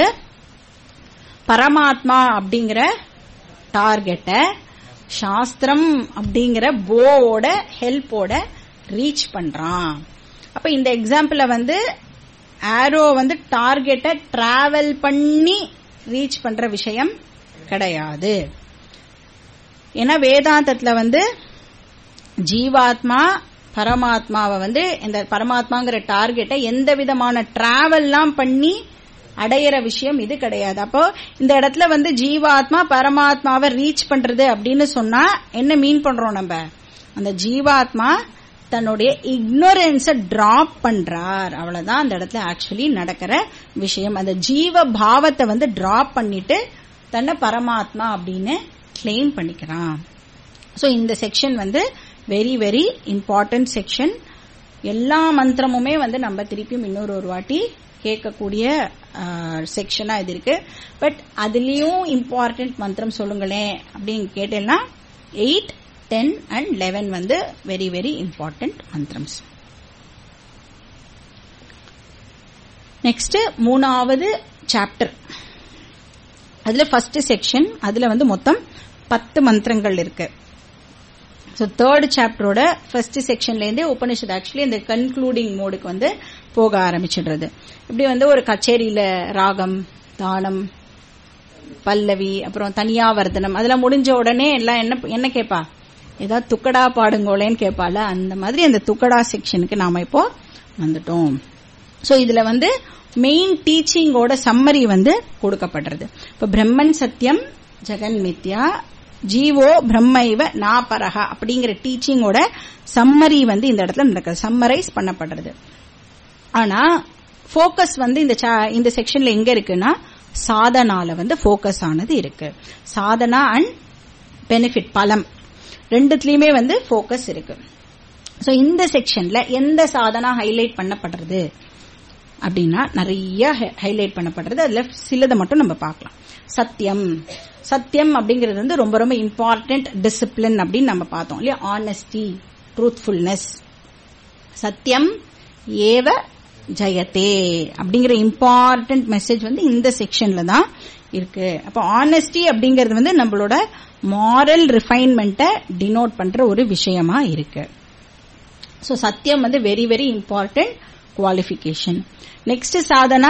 பரமாத்மா அப்படிங்கிற டார்கெட்டை சாஸ்திரம் அப்படிங்கிற போவோட ஹெல்ப்போட ரீச் பண்றான் அப்ப இந்த எக்ஸாம்பிள வந்து ஆரோ வந்து டார்கெட்டை டிராவல் பண்ணி ரீச் பண்ற விஷயம் கிடையாது ஏன்னா வேதாந்தத்துல வந்து ஜீவாத்மா பரமாத்மாவை வந்து இந்த பரமாத்மாங்கிற டார்கெட்டை எந்த விதமான டிராவல்லாம் பண்ணி அடையிற விஷயம் இது கிடையாது அப்போ இந்த இடத்துல வந்து ஜீவாத்மா பரமாத்மாவை ரீச் பண்றது அப்படின்னு சொன்னா என்ன மீன் பண்றோம் நம்ம அந்த ஜீவாத்மா தன்னுடைய இக்னோரன்ஸ டிராப் பண்றார் அவ்வளவுதான் அந்த இடத்துல ஆக்சுவலி நடக்கிற விஷயம் அந்த ஜீவ பாவத்தை வந்து டிராப் பண்ணிட்டு தன்னை பரமாத்மா அப்படின்னு கிளைம் பண்ணிக்கிறான் சோ இந்த செக்ஷன் வந்து வெரி வெரி இம்பார்ட்டன்ட் செக்ஷன் எல்லா மந்திரமுமே வந்து நம்ம திருப்பியும் இன்னொரு ஒரு வாட்டி கேட்கக்கூடிய செக்ஷனா இது இருக்கு பட் அதுலயும் இம்பார்ட்டன்ட் மந்திரம் சொல்லுங்களேன் அப்படின்னு கேட்டேன்னா எயிட் டென் அண்ட் லெவன் வந்து வெரி வெரி இம்பார்ட்டன்ட் மந்திரம்ஸ் நெக்ஸ்ட் மூணாவது சாப்டர் அதுல ஃபர்ஸ்ட் செக்ஷன் அதுல வந்து மொத்தம் பத்து மந்திரங்கள் இருக்கு ஸோ தேர்ட் சாப்டரோட ஃபர்ஸ்ட் செக்ஷன்ல இருந்தே உபனிஷத் ஆக்சுவலி இந்த கன்க்ளூடிங் மோடுக்கு வந்து போக ஆரம்பிச்சிடுறது இப்படி வந்து ஒரு கச்சேரியில ராகம் தானம் பல்லவி அப்புறம் தனியாவர்த்தனம் அதெல்லாம் முடிஞ்ச உடனே எல்லாம் என்ன என்ன கேட்பா ஏதாவது துக்கடா பாடுங்கோலேன்னு கேட்பால அந்த மாதிரி அந்த துக்கடா செக்ஷனுக்கு நாம இப்போ வந்துட்டோம் சோ இதுல வந்து மெயின் டீச்சிங்கோட சம்மரி வந்து கொடுக்கப்படுறது இப்ப பிரம்மன் சத்தியம் ஜெகன் மித்யா ஜீவோ பிரம்மைவ நாபரஹா அப்படிங்கிற டீச்சிங்கோட சம்மரி வந்து இந்த இடத்துல நடக்குது சம்மரைஸ் பண்ணப்படுறது ஆனா போக்கஸ் வந்து இந்த இந்த செக்ஷன்ல எங்க இருக்குன்னா சாதனால வந்து போக்கஸ் ஆனது இருக்கு சாதனா அண்ட் பெனிஃபிட் பலம் ரெண்டுத்துலயுமே வந்து போக்கஸ் இருக்கு சோ இந்த செக்ஷன்ல எந்த சாதனா ஹைலைட் பண்ணப்படுறது அப்படின்னா நிறைய ஹைலைட் பண்ணப்படுறது அதுல சிலதை மட்டும் நம்ம பார்க்கலாம் சத்தியம் சத்தியம் அப்படிங்கிறது வந்து ரொம்ப ரொம்ப இம்பார்ட்டன்ட் டிசிப்ளின் அப்படின்னு நம்ம பார்த்தோம் இல்லையா ஆனஸ்டி ட்ரூத்ஃபுல்னஸ் சத்தியம் ஏவ ஜெயத்தே அப்படிங்கிற இம்பார்ட்டன்ட் மெசேஜ் வந்து இந்த செக்ஷன்ல தான் இருக்கு அப்ப ஆனஸ்டி அப்படிங்கிறது வந்து நம்மளோட மாரல் ரிஃபைன்மெண்ட்டை டினோட் பண்ற ஒரு விஷயமா இருக்கு ஸோ சத்தியம் வந்து very very important qualification next சாதனா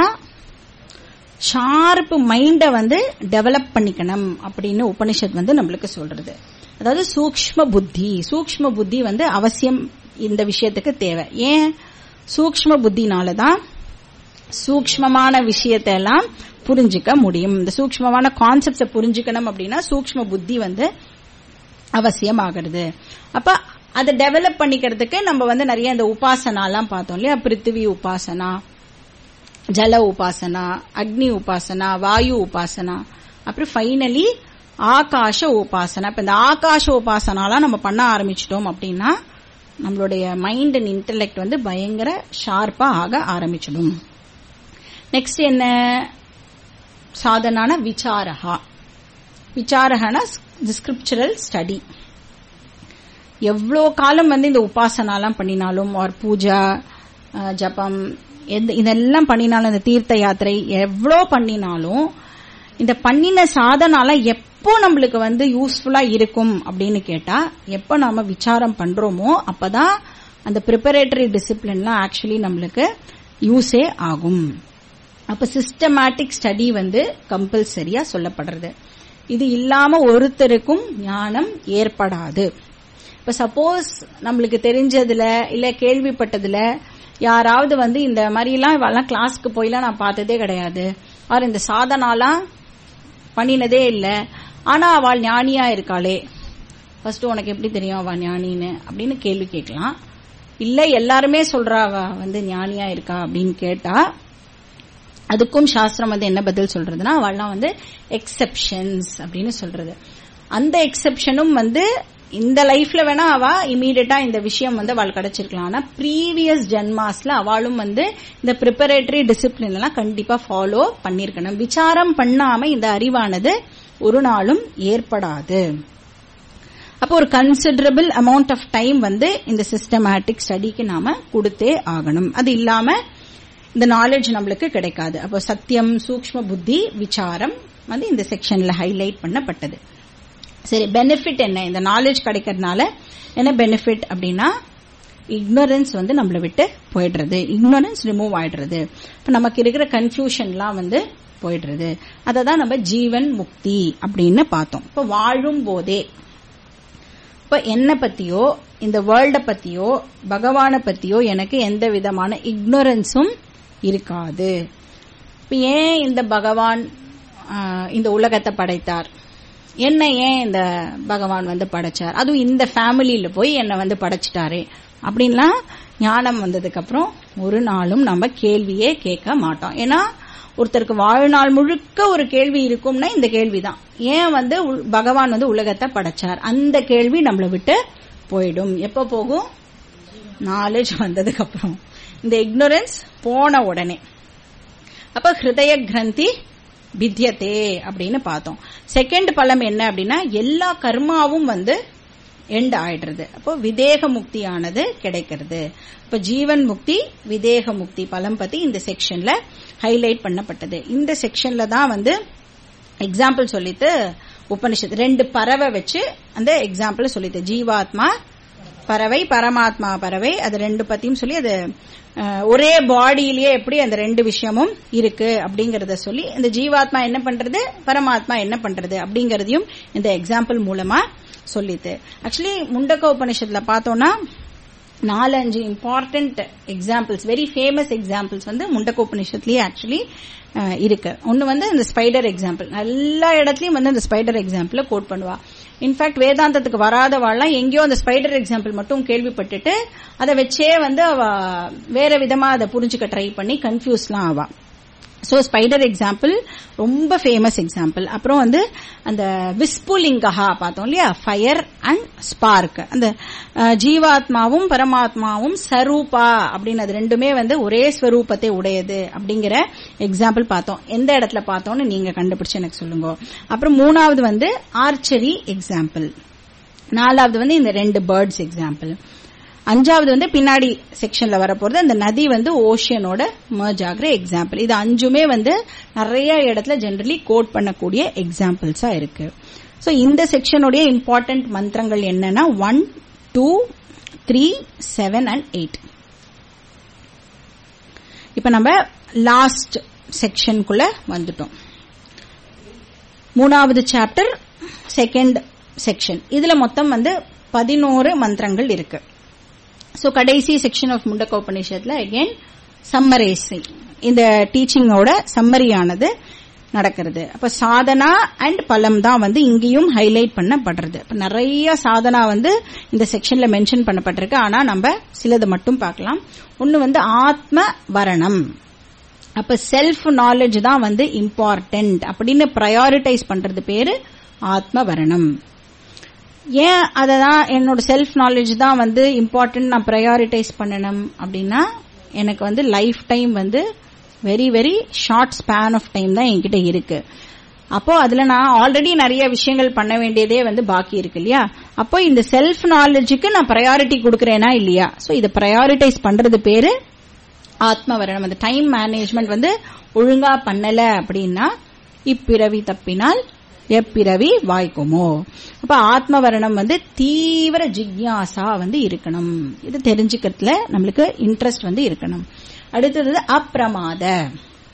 ஷார்ப் மைண்டை வந்து டெவலப் பண்ணிக்கணும் அப்படின்னு உபனிஷத் வந்து நம்மளுக்கு சொல்றது அதாவது சூக்ம புத்தி சூக்ம புத்தி வந்து அவசியம் இந்த விஷயத்துக்கு தேவை ஏன் சூக்ம புத்தினால தான் சூக்மமான விஷயத்தை எல்லாம் புரிஞ்சுக்க முடியும் இந்த சூக்மமான கான்செப்ட்ஸை புரிஞ்சுக்கணும் அப்படின்னா சூக்ம புத்தி வந்து அவசியம் ஆகிறது அப்ப அதை டெவலப் பண்ணிக்கிறதுக்கு நம்ம வந்து நிறைய இந்த உபாசனாலாம் பார்த்தோம் இல்லையா பிருத்திவி உபாசனா ஜல உபாசனா அக்னி உபாசனா வாயு உபாசனா அப்புறம் ஃபைனலி ஆகாஷ உபாசனா இப்ப இந்த ஆகாஷ உபாசனாலாம் நம்ம பண்ண ஆரம்பிச்சிட்டோம் அப்படின்னா நம்மளுடைய மைண்ட் அண்ட் இன்டெலெக்ட் வந்து பயங்கர ஷார்ப்பா ஆக ஆரம்பிச்சிடும் நெக்ஸ்ட் என்ன சாதனான விசாரகா விசாரகனா ஸ்கிரிப்சுரல் ஸ்டடி எவ்வளோ காலம் வந்து இந்த உபாசனாலாம் பண்ணினாலும் ஒரு பூஜா ஜபம் இதெல்லாம் பண்ணினாலும் இந்த தீர்த்த யாத்திரை எவ்வளோ பண்ணினாலும் இந்த பண்ணின சாதனால எப்போ நம்மளுக்கு வந்து யூஸ்ஃபுல்லா இருக்கும் அப்படின்னு கேட்டா எப்போ நாம விசாரம் பண்றோமோ அப்பதான் அந்த ப்ரிப்பரேட்டரி டிசிப்ளின்லாம் ஆக்சுவலி நம்மளுக்கு யூஸே ஆகும் அப்ப சிஸ்டமேட்டிக் ஸ்டடி வந்து கம்பல்சரியா சொல்லப்படுறது இது இல்லாம ஒருத்தருக்கும் ஞானம் ஏற்படாது இப்ப சப்போஸ் நம்மளுக்கு தெரிஞ்சதுல இல்ல கேள்விப்பட்டதுல யாராவது வந்து இந்த மாதிரி எல்லாம் இவெல்லாம் கிளாஸ்க்கு போயெல்லாம் நான் பார்த்ததே கிடையாது அவர் இந்த சாதனாலாம் பண்ணினதே இல்ல ஆனா அவள் ஞானியா இருக்காளே ஃபர்ஸ்ட் உனக்கு எப்படி தெரியும் அவ ஞானின்னு அப்படின்னு கேள்வி கேட்கலாம் இல்ல எல்லாருமே சொல்றா அவ வந்து ஞானியா இருக்கா அப்படின்னு கேட்டா அதுக்கும் சாஸ்திரம் வந்து என்ன பதில் சொல்றதுன்னா அவள்லாம் வந்து எக்ஸெப்ஷன்ஸ் அப்படின்னு சொல்றது அந்த எக்ஸெப்ஷனும் வந்து இந்த லைஃப்ல வேணா அவ இமீடியட்டா இந்த விஷயம் வந்து அவள் கிடைச்சிருக்கலாம் ஆனா ப்ரீவியஸ் ஜென்மாஸ்ல அவளும் வந்து இந்த ப்ரிப்பரேட்டரி டிசிப்ளின் எல்லாம் கண்டிப்பா ஃபாலோ பண்ணிருக்கணும் விசாரம் பண்ணாம இந்த அறிவானது ஒரு நாளும் ஏற்படாது அப்போ ஒரு கன்சிடரபிள் அமௌண்ட் ஆஃப் டைம் வந்து இந்த சிஸ்டமேட்டிக் ஸ்டடிக்கு நாம கொடுத்தே ஆகணும் அது இல்லாம இந்த நாலேஜ் நம்மளுக்கு கிடைக்காது அப்போ சத்தியம் சூக்ம புத்தி விசாரம் வந்து இந்த செக்ஷன்ல ஹைலைட் பண்ணப்பட்டது சரி பெனிஃபிட் என்ன இந்த நாலேஜ் கிடைக்கிறதுனால என்ன பெனிஃபிட் அப்படின்னா இக்னோரன்ஸ் வந்து நம்மளை விட்டு போயிடுறது இக்னோரன்ஸ் ரிமூவ் ஆயிடுறது இப்ப நமக்கு இருக்கிற கன்ஃபியூஷன்லாம் வந்து போயிடுறது அதை தான் நம்ம ஜீவன் முக்தி அப்படின்னு பார்த்தோம் இப்ப வாழும் போதே இப்ப என்ன பத்தியோ இந்த வேர்ல்ட பத்தியோ பகவான பத்தியோ எனக்கு எந்த விதமான இக்னோரன்ஸும் இருக்காது இப்ப ஏன் இந்த பகவான் இந்த உலகத்தை படைத்தார் என்ன ஏன் இந்த பகவான் வந்து படைச்சார் அதுவும் இந்த ஃபேமிலியில போய் என்னை வந்து படைச்சிட்டாரே அப்படின்லாம் ஞானம் வந்ததுக்கு அப்புறம் ஒரு நாளும் நம்ம கேள்வியே கேட்க மாட்டோம் ஏன்னா ஒருத்தருக்கு வாழ்நாள் முழுக்க ஒரு கேள்வி இருக்கும்னா இந்த கேள்விதான் ஏன் வந்து பகவான் வந்து உலகத்தை படைச்சார் அந்த கேள்வி நம்மளை விட்டு போயிடும் எப்ப போகும் நாலேஜ் வந்ததுக்கு அப்புறம் இந்த இக்னோரன்ஸ் போன உடனே அப்ப ஹிருதய கிரந்தி வித்தியத்தே அப்படின்னு பார்த்தோம் செகண்ட் பலம் என்ன அப்படின்னா எல்லா கர்மாவும் வந்து எண்ட் ஆயிடுறது அப்போ விதேக முக்தியானது கிடைக்கிறது இப்ப ஜீவன் முக்தி விதேக முக்தி பலம் பத்தி இந்த செக்ஷன்ல ஹைலைட் பண்ணப்பட்டது இந்த செக்ஷன்ல தான் வந்து எக்ஸாம்பிள் சொல்லிட்டு உபனிஷத் ரெண்டு பறவை வச்சு அந்த எக்ஸாம்பிள் சொல்லிட்டு ஜீவாத்மா பறவை பரமாத்மா பறவை அது ரெண்டு பத்தியும் சொல்லி அது ஒரே பாடியிலேயே எப்படி அந்த ரெண்டு விஷயமும் இருக்கு அப்படிங்கறத சொல்லி இந்த ஜீவாத்மா என்ன பண்றது பரமாத்மா என்ன பண்றது அப்படிங்கறதையும் இந்த எக்ஸாம்பிள் மூலமா சொல்லிட்டு ஆக்சுவலி முண்டக்க உபனிஷத்துல பார்த்தோம்னா நாலஞ்சு important examples very famous examples வந்து முண்டக்க உபனிஷத்துலயே ஆக்சுவலி இருக்கு ஒன்னு வந்து இந்த ஸ்பைடர் எக்ஸாம்பிள் எல்லா இடத்துலயும் வந்து இந்த ஸ்பைடர் எக்ஸாம்பிள கோட் பண்ணுவா இன்ஃபேக்ட் வேதாந்தத்துக்கு வராதவாள்லாம் எங்கேயோ அந்த ஸ்பைடர் எக்ஸாம்பிள் மட்டும் கேள்விப்பட்டுட்டு அதை வச்சே வந்து அவ வேற விதமா அதை புரிஞ்சுக்க ட்ரை பண்ணி கன்ஃபியூஸ்லாம் ஆவா ஸோ ஸ்பைடர் எக்ஸாம்பிள் ரொம்ப ஃபேமஸ் எக்ஸாம்பிள் அப்புறம் வந்து அந்த விஸ்புலிங்கஹா பார்த்தோம் இல்லையா ஃபயர் அண்ட் ஸ்பார்க் அந்த ஜீவாத்மாவும் பரமாத்மாவும் சரூபா அப்படின்னு அது ரெண்டுமே வந்து ஒரே ஸ்வரூபத்தை உடையது அப்படிங்கிற எக்ஸாம்பிள் பார்த்தோம் எந்த இடத்துல பார்த்தோம்னு நீங்க கண்டுபிடிச்சு எனக்கு சொல்லுங்க அப்புறம் மூணாவது வந்து ஆர்ச்சரி எக்ஸாம்பிள் நாலாவது வந்து இந்த ரெண்டு பேர்ட்ஸ் எக்ஸாம்பிள் அஞ்சாவது வந்து பின்னாடி செக்ஷன்ல வரப்போறது அந்த நதி வந்து ஓஷியனோட மர்ஜ் ஆகிற எக்ஸாம்பிள் இது அஞ்சுமே வந்து நிறைய இடத்துல ஜென்ரலி கோட் பண்ணக்கூடிய எக்ஸாம்பிள்ஸா இருக்கு ஸோ இந்த செக்ஷனுடைய இம்பார்ட்டன்ட் மந்திரங்கள் என்னன்னா one two three seven and eight இப்ப நம்ம லாஸ்ட் செக்ஷனுக்குள்ள வந்துட்டோம் மூணாவது சாப்டர் செகண்ட் செக்ஷன் இதுல மொத்தம் வந்து பதினோரு மந்திரங்கள் இருக்கு ஸோ கடைசி செக்ஷன் ஆஃப் முண்டக்க உபநிஷத்துல அகெயின் சம்மரைசிங் இந்த டீச்சிங்கோட சம்மரியானது நடக்கிறது அப்ப சாதனா அண்ட் பலம் தான் வந்து இங்கேயும் ஹைலைட் பண்ணப்படுறது இப்ப நிறைய சாதனா வந்து இந்த செக்ஷன்ல மென்ஷன் பண்ணப்பட்டிருக்கு ஆனா நம்ம சிலது மட்டும் பார்க்கலாம் ஒன்னு வந்து ஆத்ம வரணம் அப்ப செல்ஃப் நாலேஜ் தான் வந்து இம்பார்ட்டன்ட் அப்படின்னு ப்ரையாரிட்டைஸ் பண்றது பேரு ஆத்ம வரணம் ஏன் அதை தான் என்னோட செல்ஃப் நாலேஜ் தான் வந்து இம்பார்ட்டன்ட் நான் ப்ரையாரிட்டைஸ் பண்ணணும் அப்படின்னா எனக்கு வந்து லைஃப் டைம் வந்து very very short span of time தான் என்கிட்ட இருக்கு அப்போ அதுல நான் ஆல்ரெடி நிறைய விஷயங்கள் பண்ண வேண்டியதே வந்து பாக்கி இருக்கு இல்லையா அப்போ இந்த செல்ஃப் நாலேஜுக்கு நான் ப்ரையாரிட்டி கொடுக்கறேனா இல்லையா சோ இதை ப்ரையாரிட்டைஸ் பண்றது பேரு ஆத்மவரணம் அந்த டைம் மேனேஜ்மெண்ட் வந்து ஒழுங்கா பண்ணல அப்படின்னா இப்பிறவி தப்பினால் எப்பிறவி வாய்க்குமோ அப்ப ஆத்மவரணம் வந்து தீவிர ஜிக்யாசா வந்து இருக்கணும் இது தெரிஞ்சுக்கிறதுல நம்மளுக்கு இன்ட்ரெஸ்ட் வந்து இருக்கணும் அடுத்தது அப்பிரமாத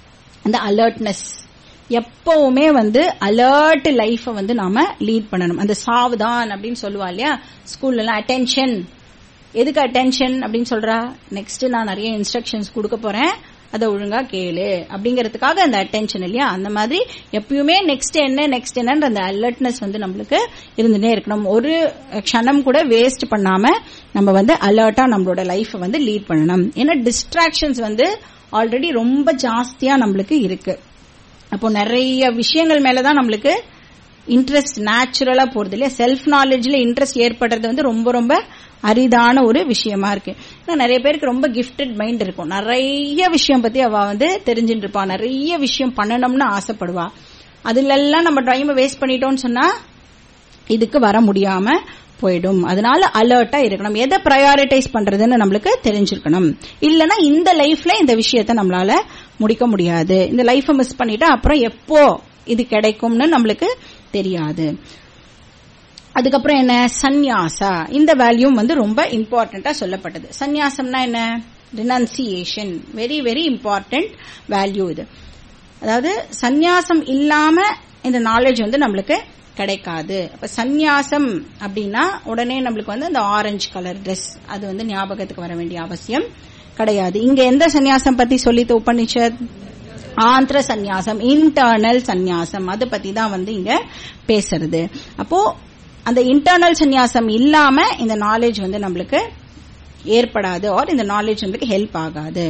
அந்த அலர்ட்னஸ் எப்பவுமே வந்து அலர்ட் லைஃப வந்து நாம லீட் பண்ணணும் அந்த சாவதான் அப்படின்னு சொல்லுவா இல்லையா ஸ்கூல்ல எல்லாம் அட்டென்ஷன் எதுக்கு அட்டென்ஷன் அப்படின்னு சொல்றா நெக்ஸ்ட் நான் நிறைய இன்ஸ்ட்ரக்ஷன்ஸ் கொடுக்க போறேன் அதை ஒழுங்கா கேளு அப்படிங்கறதுக்காக அந்த அட்டென்ஷன் இல்லையா அந்த மாதிரி எப்பயுமே நெக்ஸ்ட் என்ன நெக்ஸ்ட் என்னன்ற அந்த அலர்ட்னஸ் வந்து நம்மளுக்கு இருந்துட்டே இருக்கணும் ஒரு க்ஷணம் கூட வேஸ்ட் பண்ணாம நம்ம வந்து அலர்ட்டா நம்மளோட லைஃப் வந்து லீட் பண்ணணும் ஏன்னா டிஸ்ட்ராக்ஷன்ஸ் வந்து ஆல்ரெடி ரொம்ப ஜாஸ்தியா நம்மளுக்கு இருக்கு அப்போ நிறைய விஷயங்கள் மேலதான் நம்மளுக்கு இன்ட்ரெஸ்ட் நேச்சுரலா போறது இல்லையா செல்ஃப் நாலேஜ்ல இன்ட்ரெஸ்ட் ஏற்படுறது வந்து ரொம்ப ரொம்ப அரிதான ஒரு விஷயமா இருக்கு ஏன்னா நிறைய பேருக்கு ரொம்ப கிஃப்டட் மைண்ட் இருக்கும் நிறைய விஷயம் பத்தி அவ வந்து தெரிஞ்சுட்டு இருப்பா நிறைய விஷயம் பண்ணணும்னு ஆசைப்படுவா அதுல எல்லாம் நம்ம டைம் வேஸ்ட் பண்ணிட்டோம்னு சொன்னா இதுக்கு வர முடியாம போயிடும் அதனால அலர்ட்டா இருக்கணும் எதை ப்ரையாரிட்டைஸ் பண்றதுன்னு நம்மளுக்கு தெரிஞ்சிருக்கணும் இல்லனா இந்த லைஃப்ல இந்த விஷயத்த நம்மளால முடிக்க முடியாது இந்த லைஃப மிஸ் பண்ணிட்டா அப்புறம் எப்போ இது கிடைக்கும்னு நம்மளுக்கு தெரியாது அதுக்கப்புறம் என்ன சந்நியாசா இந்த வேல்யூ வந்து ரொம்ப இம்பார்ட்டண்டா சொல்லப்பட்டது சந்நியாசம்னா என்ன renunciation very very important value இது அதாவது சந்நியாசம் இல்லாம இந்த நாலேஜ் வந்து நம்மளுக்கு கிடைக்காது அப்ப சந்நியாசம் அப்படின்னா உடனே நம்மளுக்கு வந்து அந்த ஆரஞ்சு கலர் ட்ரெஸ் அது வந்து ஞாபகத்துக்கு வர வேண்டிய அவசியம் கிடையாது இங்க எந்த சந்நியாசம் பத்தி சொல்லித்து உபனிஷத் ஆந்திர சந்நியாசம் இன்டர்னல் சந்நியாசம் அதை பத்தி தான் வந்து இங்க பேசுறது அப்போ அந்த இன்டர்னல் சந்நியாசம் இல்லாம இந்த நாலேஜ் வந்து நம்மளுக்கு ஏற்படாது ஆர் இந்த நாலேஜ் நம்மளுக்கு ஹெல்ப் ஆகாது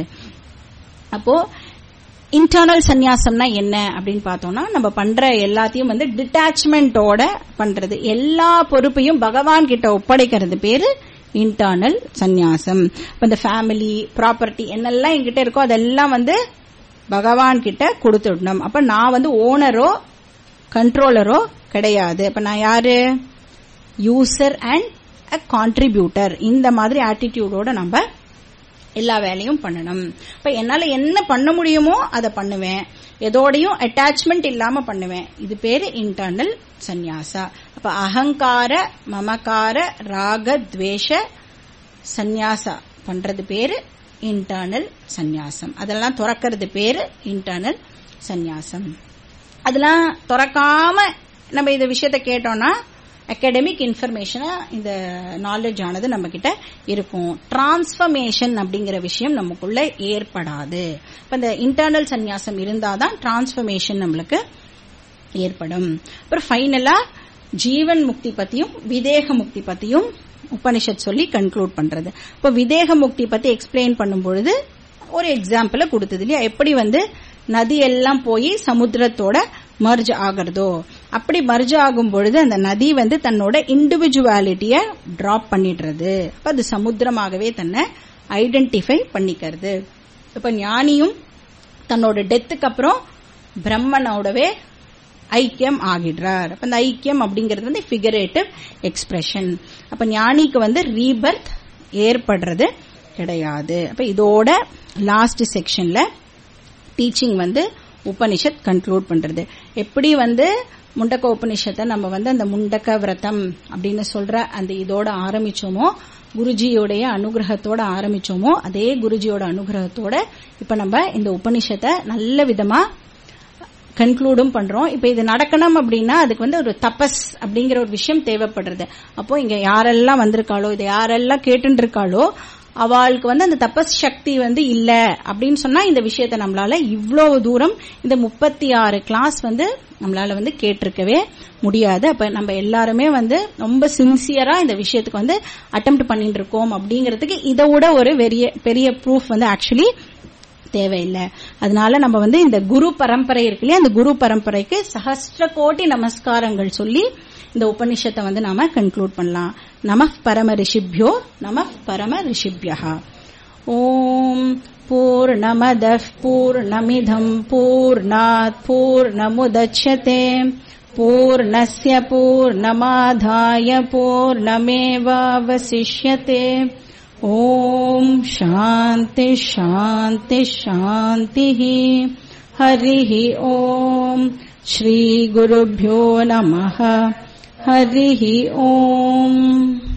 அப்போ இன்டர்னல் சந்நியாசம்னா என்ன அப்படின்னு பார்த்தோம்னா நம்ம பண்ற எல்லாத்தையும் வந்து டிட்டாச்மெண்டோட பண்றது எல்லா பொறுப்பையும் பகவான் கிட்ட ஒப்படைக்கிறது பேரு இன்டர்னல் சந்நியாசம் இப்ப இந்த ஃபேமிலி ப்ராப்பர்ட்டி என்னெல்லாம் என்கிட்ட இருக்கோ அதெல்லாம் வந்து பகவான் கிட்ட கொடுத்துடணும் அப்ப நான் வந்து ஓனரோ கண்ட்ரோலரோ கிடையாது அப்ப நான் யாரு யூசர் அண்ட் அ கான்ட்ரிபியூட்டர் இந்த மாதிரி ஆட்டிடியூடோட நம்ம எல்லா வேலையும் பண்ணணும் இப்ப என்னால என்ன பண்ண முடியுமோ அதை பண்ணுவேன் எதோடையும் அட்டாச்மெண்ட் இல்லாம பண்ணுவேன் இது பேரு இன்டர்னல் சந்நியாசா அப்ப அகங்கார மமகார ராக துவேஷ சந்நியாசா பண்றது பேரு இன்டர்னல் சந்நியாசம் அதெல்லாம் துறக்கிறது பேரு இன்டர்னல் சந்நியாசம் அதெல்லாம் துறக்காம நம்ம இந்த விஷயத்த கேட்டோம்னா அகாடமிக் இன்ஃபர்மேஷனா இந்த நாலேஜ் ஆனது நம்ம கிட்ட இருக்கும் டிரான்ஸ்பர்மேஷன் அப்படிங்கிற விஷயம் நமக்குள்ள ஏற்படாது இப்ப இந்த இன்டர்னல் சந்நியாசம் இருந்தாதான் டிரான்ஸ்பர்மேஷன் நம்மளுக்கு ஏற்படும் அப்புறம் ஃபைனலா ஜீவன் முக்தி பத்தியும் விதேக முக்தி பத்தியும் உபனிஷத் சொல்லி கன்க்ளூட் பண்றது இப்ப விதேக முக்தி பத்தி எக்ஸ்பிளைன் பண்ணும் பொழுது ஒரு எக்ஸாம்பிள கொடுத்தது இல்லையா எப்படி வந்து நதி எல்லாம் போய் சமுத்திரத்தோட மர்ஜ் ஆகிறதோ அப்படி மர்ஜ் ஆகும் பொழுது அந்த நதி வந்து தன்னோட இண்டிவிஜுவாலிட்டிய டிராப் பண்ணிடுறது அப்ப அது சமுத்திரமாகவே தன்னை ஐடென்டிஃபை பண்ணிக்கிறது இப்ப ஞானியும் தன்னோட டெத்துக்கு அப்புறம் பிரம்மனோடவே ஐக்கியம் ஆகிடுறார் அப்ப அந்த ஐக்கியம் அப்படிங்கிறது வந்து ஃபிகரேட்டிவ் எக்ஸ்பிரஷன் அப்ப ஞானிக்கு வந்து ரீபர்த் ஏற்படுறது கிடையாது அப்ப இதோட லாஸ்ட் செக்ஷன்ல டீச்சிங் வந்து உபனிஷத் கன்க்ளூட் பண்றது எப்படி வந்து முண்டக்க உபனிஷத்தை நம்ம வந்து அந்த முண்டக்க விரதம் அப்படின்னு சொல்ற அந்த இதோட ஆரம்பிச்சோமோ குருஜியோடைய அனுகிரகத்தோட ஆரம்பிச்சோமோ அதே குருஜியோட அனுகிரகத்தோட இப்ப நம்ம இந்த உபனிஷத்தை நல்ல விதமா கன்க்ளூடும் பண்றோம் இப்ப இது நடக்கணும் அப்படின்னா அதுக்கு வந்து ஒரு தபஸ் அப்படிங்கிற ஒரு விஷயம் தேவைப்படுறது அப்போ இங்க யாரெல்லாம் வந்திருக்காளோ இதை யாரெல்லாம் கேட்டு இருக்காளோ அவளுக்கு வந்து அந்த தபஸ் சக்தி வந்து இல்ல அப்படின்னு சொன்னா இந்த விஷயத்த நம்மளால இவ்வளவு தூரம் இந்த முப்பத்தி ஆறு கிளாஸ் வந்து நம்மளால வந்து கேட்டிருக்கவே முடியாது அப்ப நம்ம எல்லாருமே வந்து ரொம்ப சின்சியரா இந்த விஷயத்துக்கு வந்து அட்டம் பண்ணிட்டு இருக்கோம் அப்படிங்கறதுக்கு இதை விட ஒரு பெரிய பெரிய ப்ரூஃப் வந்து ஆக்சுவலி தேவையில்லை அதனால நம்ம வந்து இந்த குரு பரம்பரை இருக்கு இல்லையா அந்த குரு பரம்பரைக்கு சஹஸ்ர கோடி நமஸ்காரங்கள் சொல்லி இந்த உபனிஷத்தை வந்து நாம கன்க்ளூட் பண்ணலாம் நம பரம ரிஷிபியோ நம பரம ரிஷிபியா ஓம் பூர்ணமத பூர்ணமிதம் பூர்ணாத் பூர்ணமுதட்சதே பூர்ணஸ்ய பூர்ணமாதாய பூர்ணமேவாவசிஷ்யதே ॐ शान्ति शान्ति शान्तिः हरिः ॐ श्रीगुरुभ्यो नमः हरिः ॐ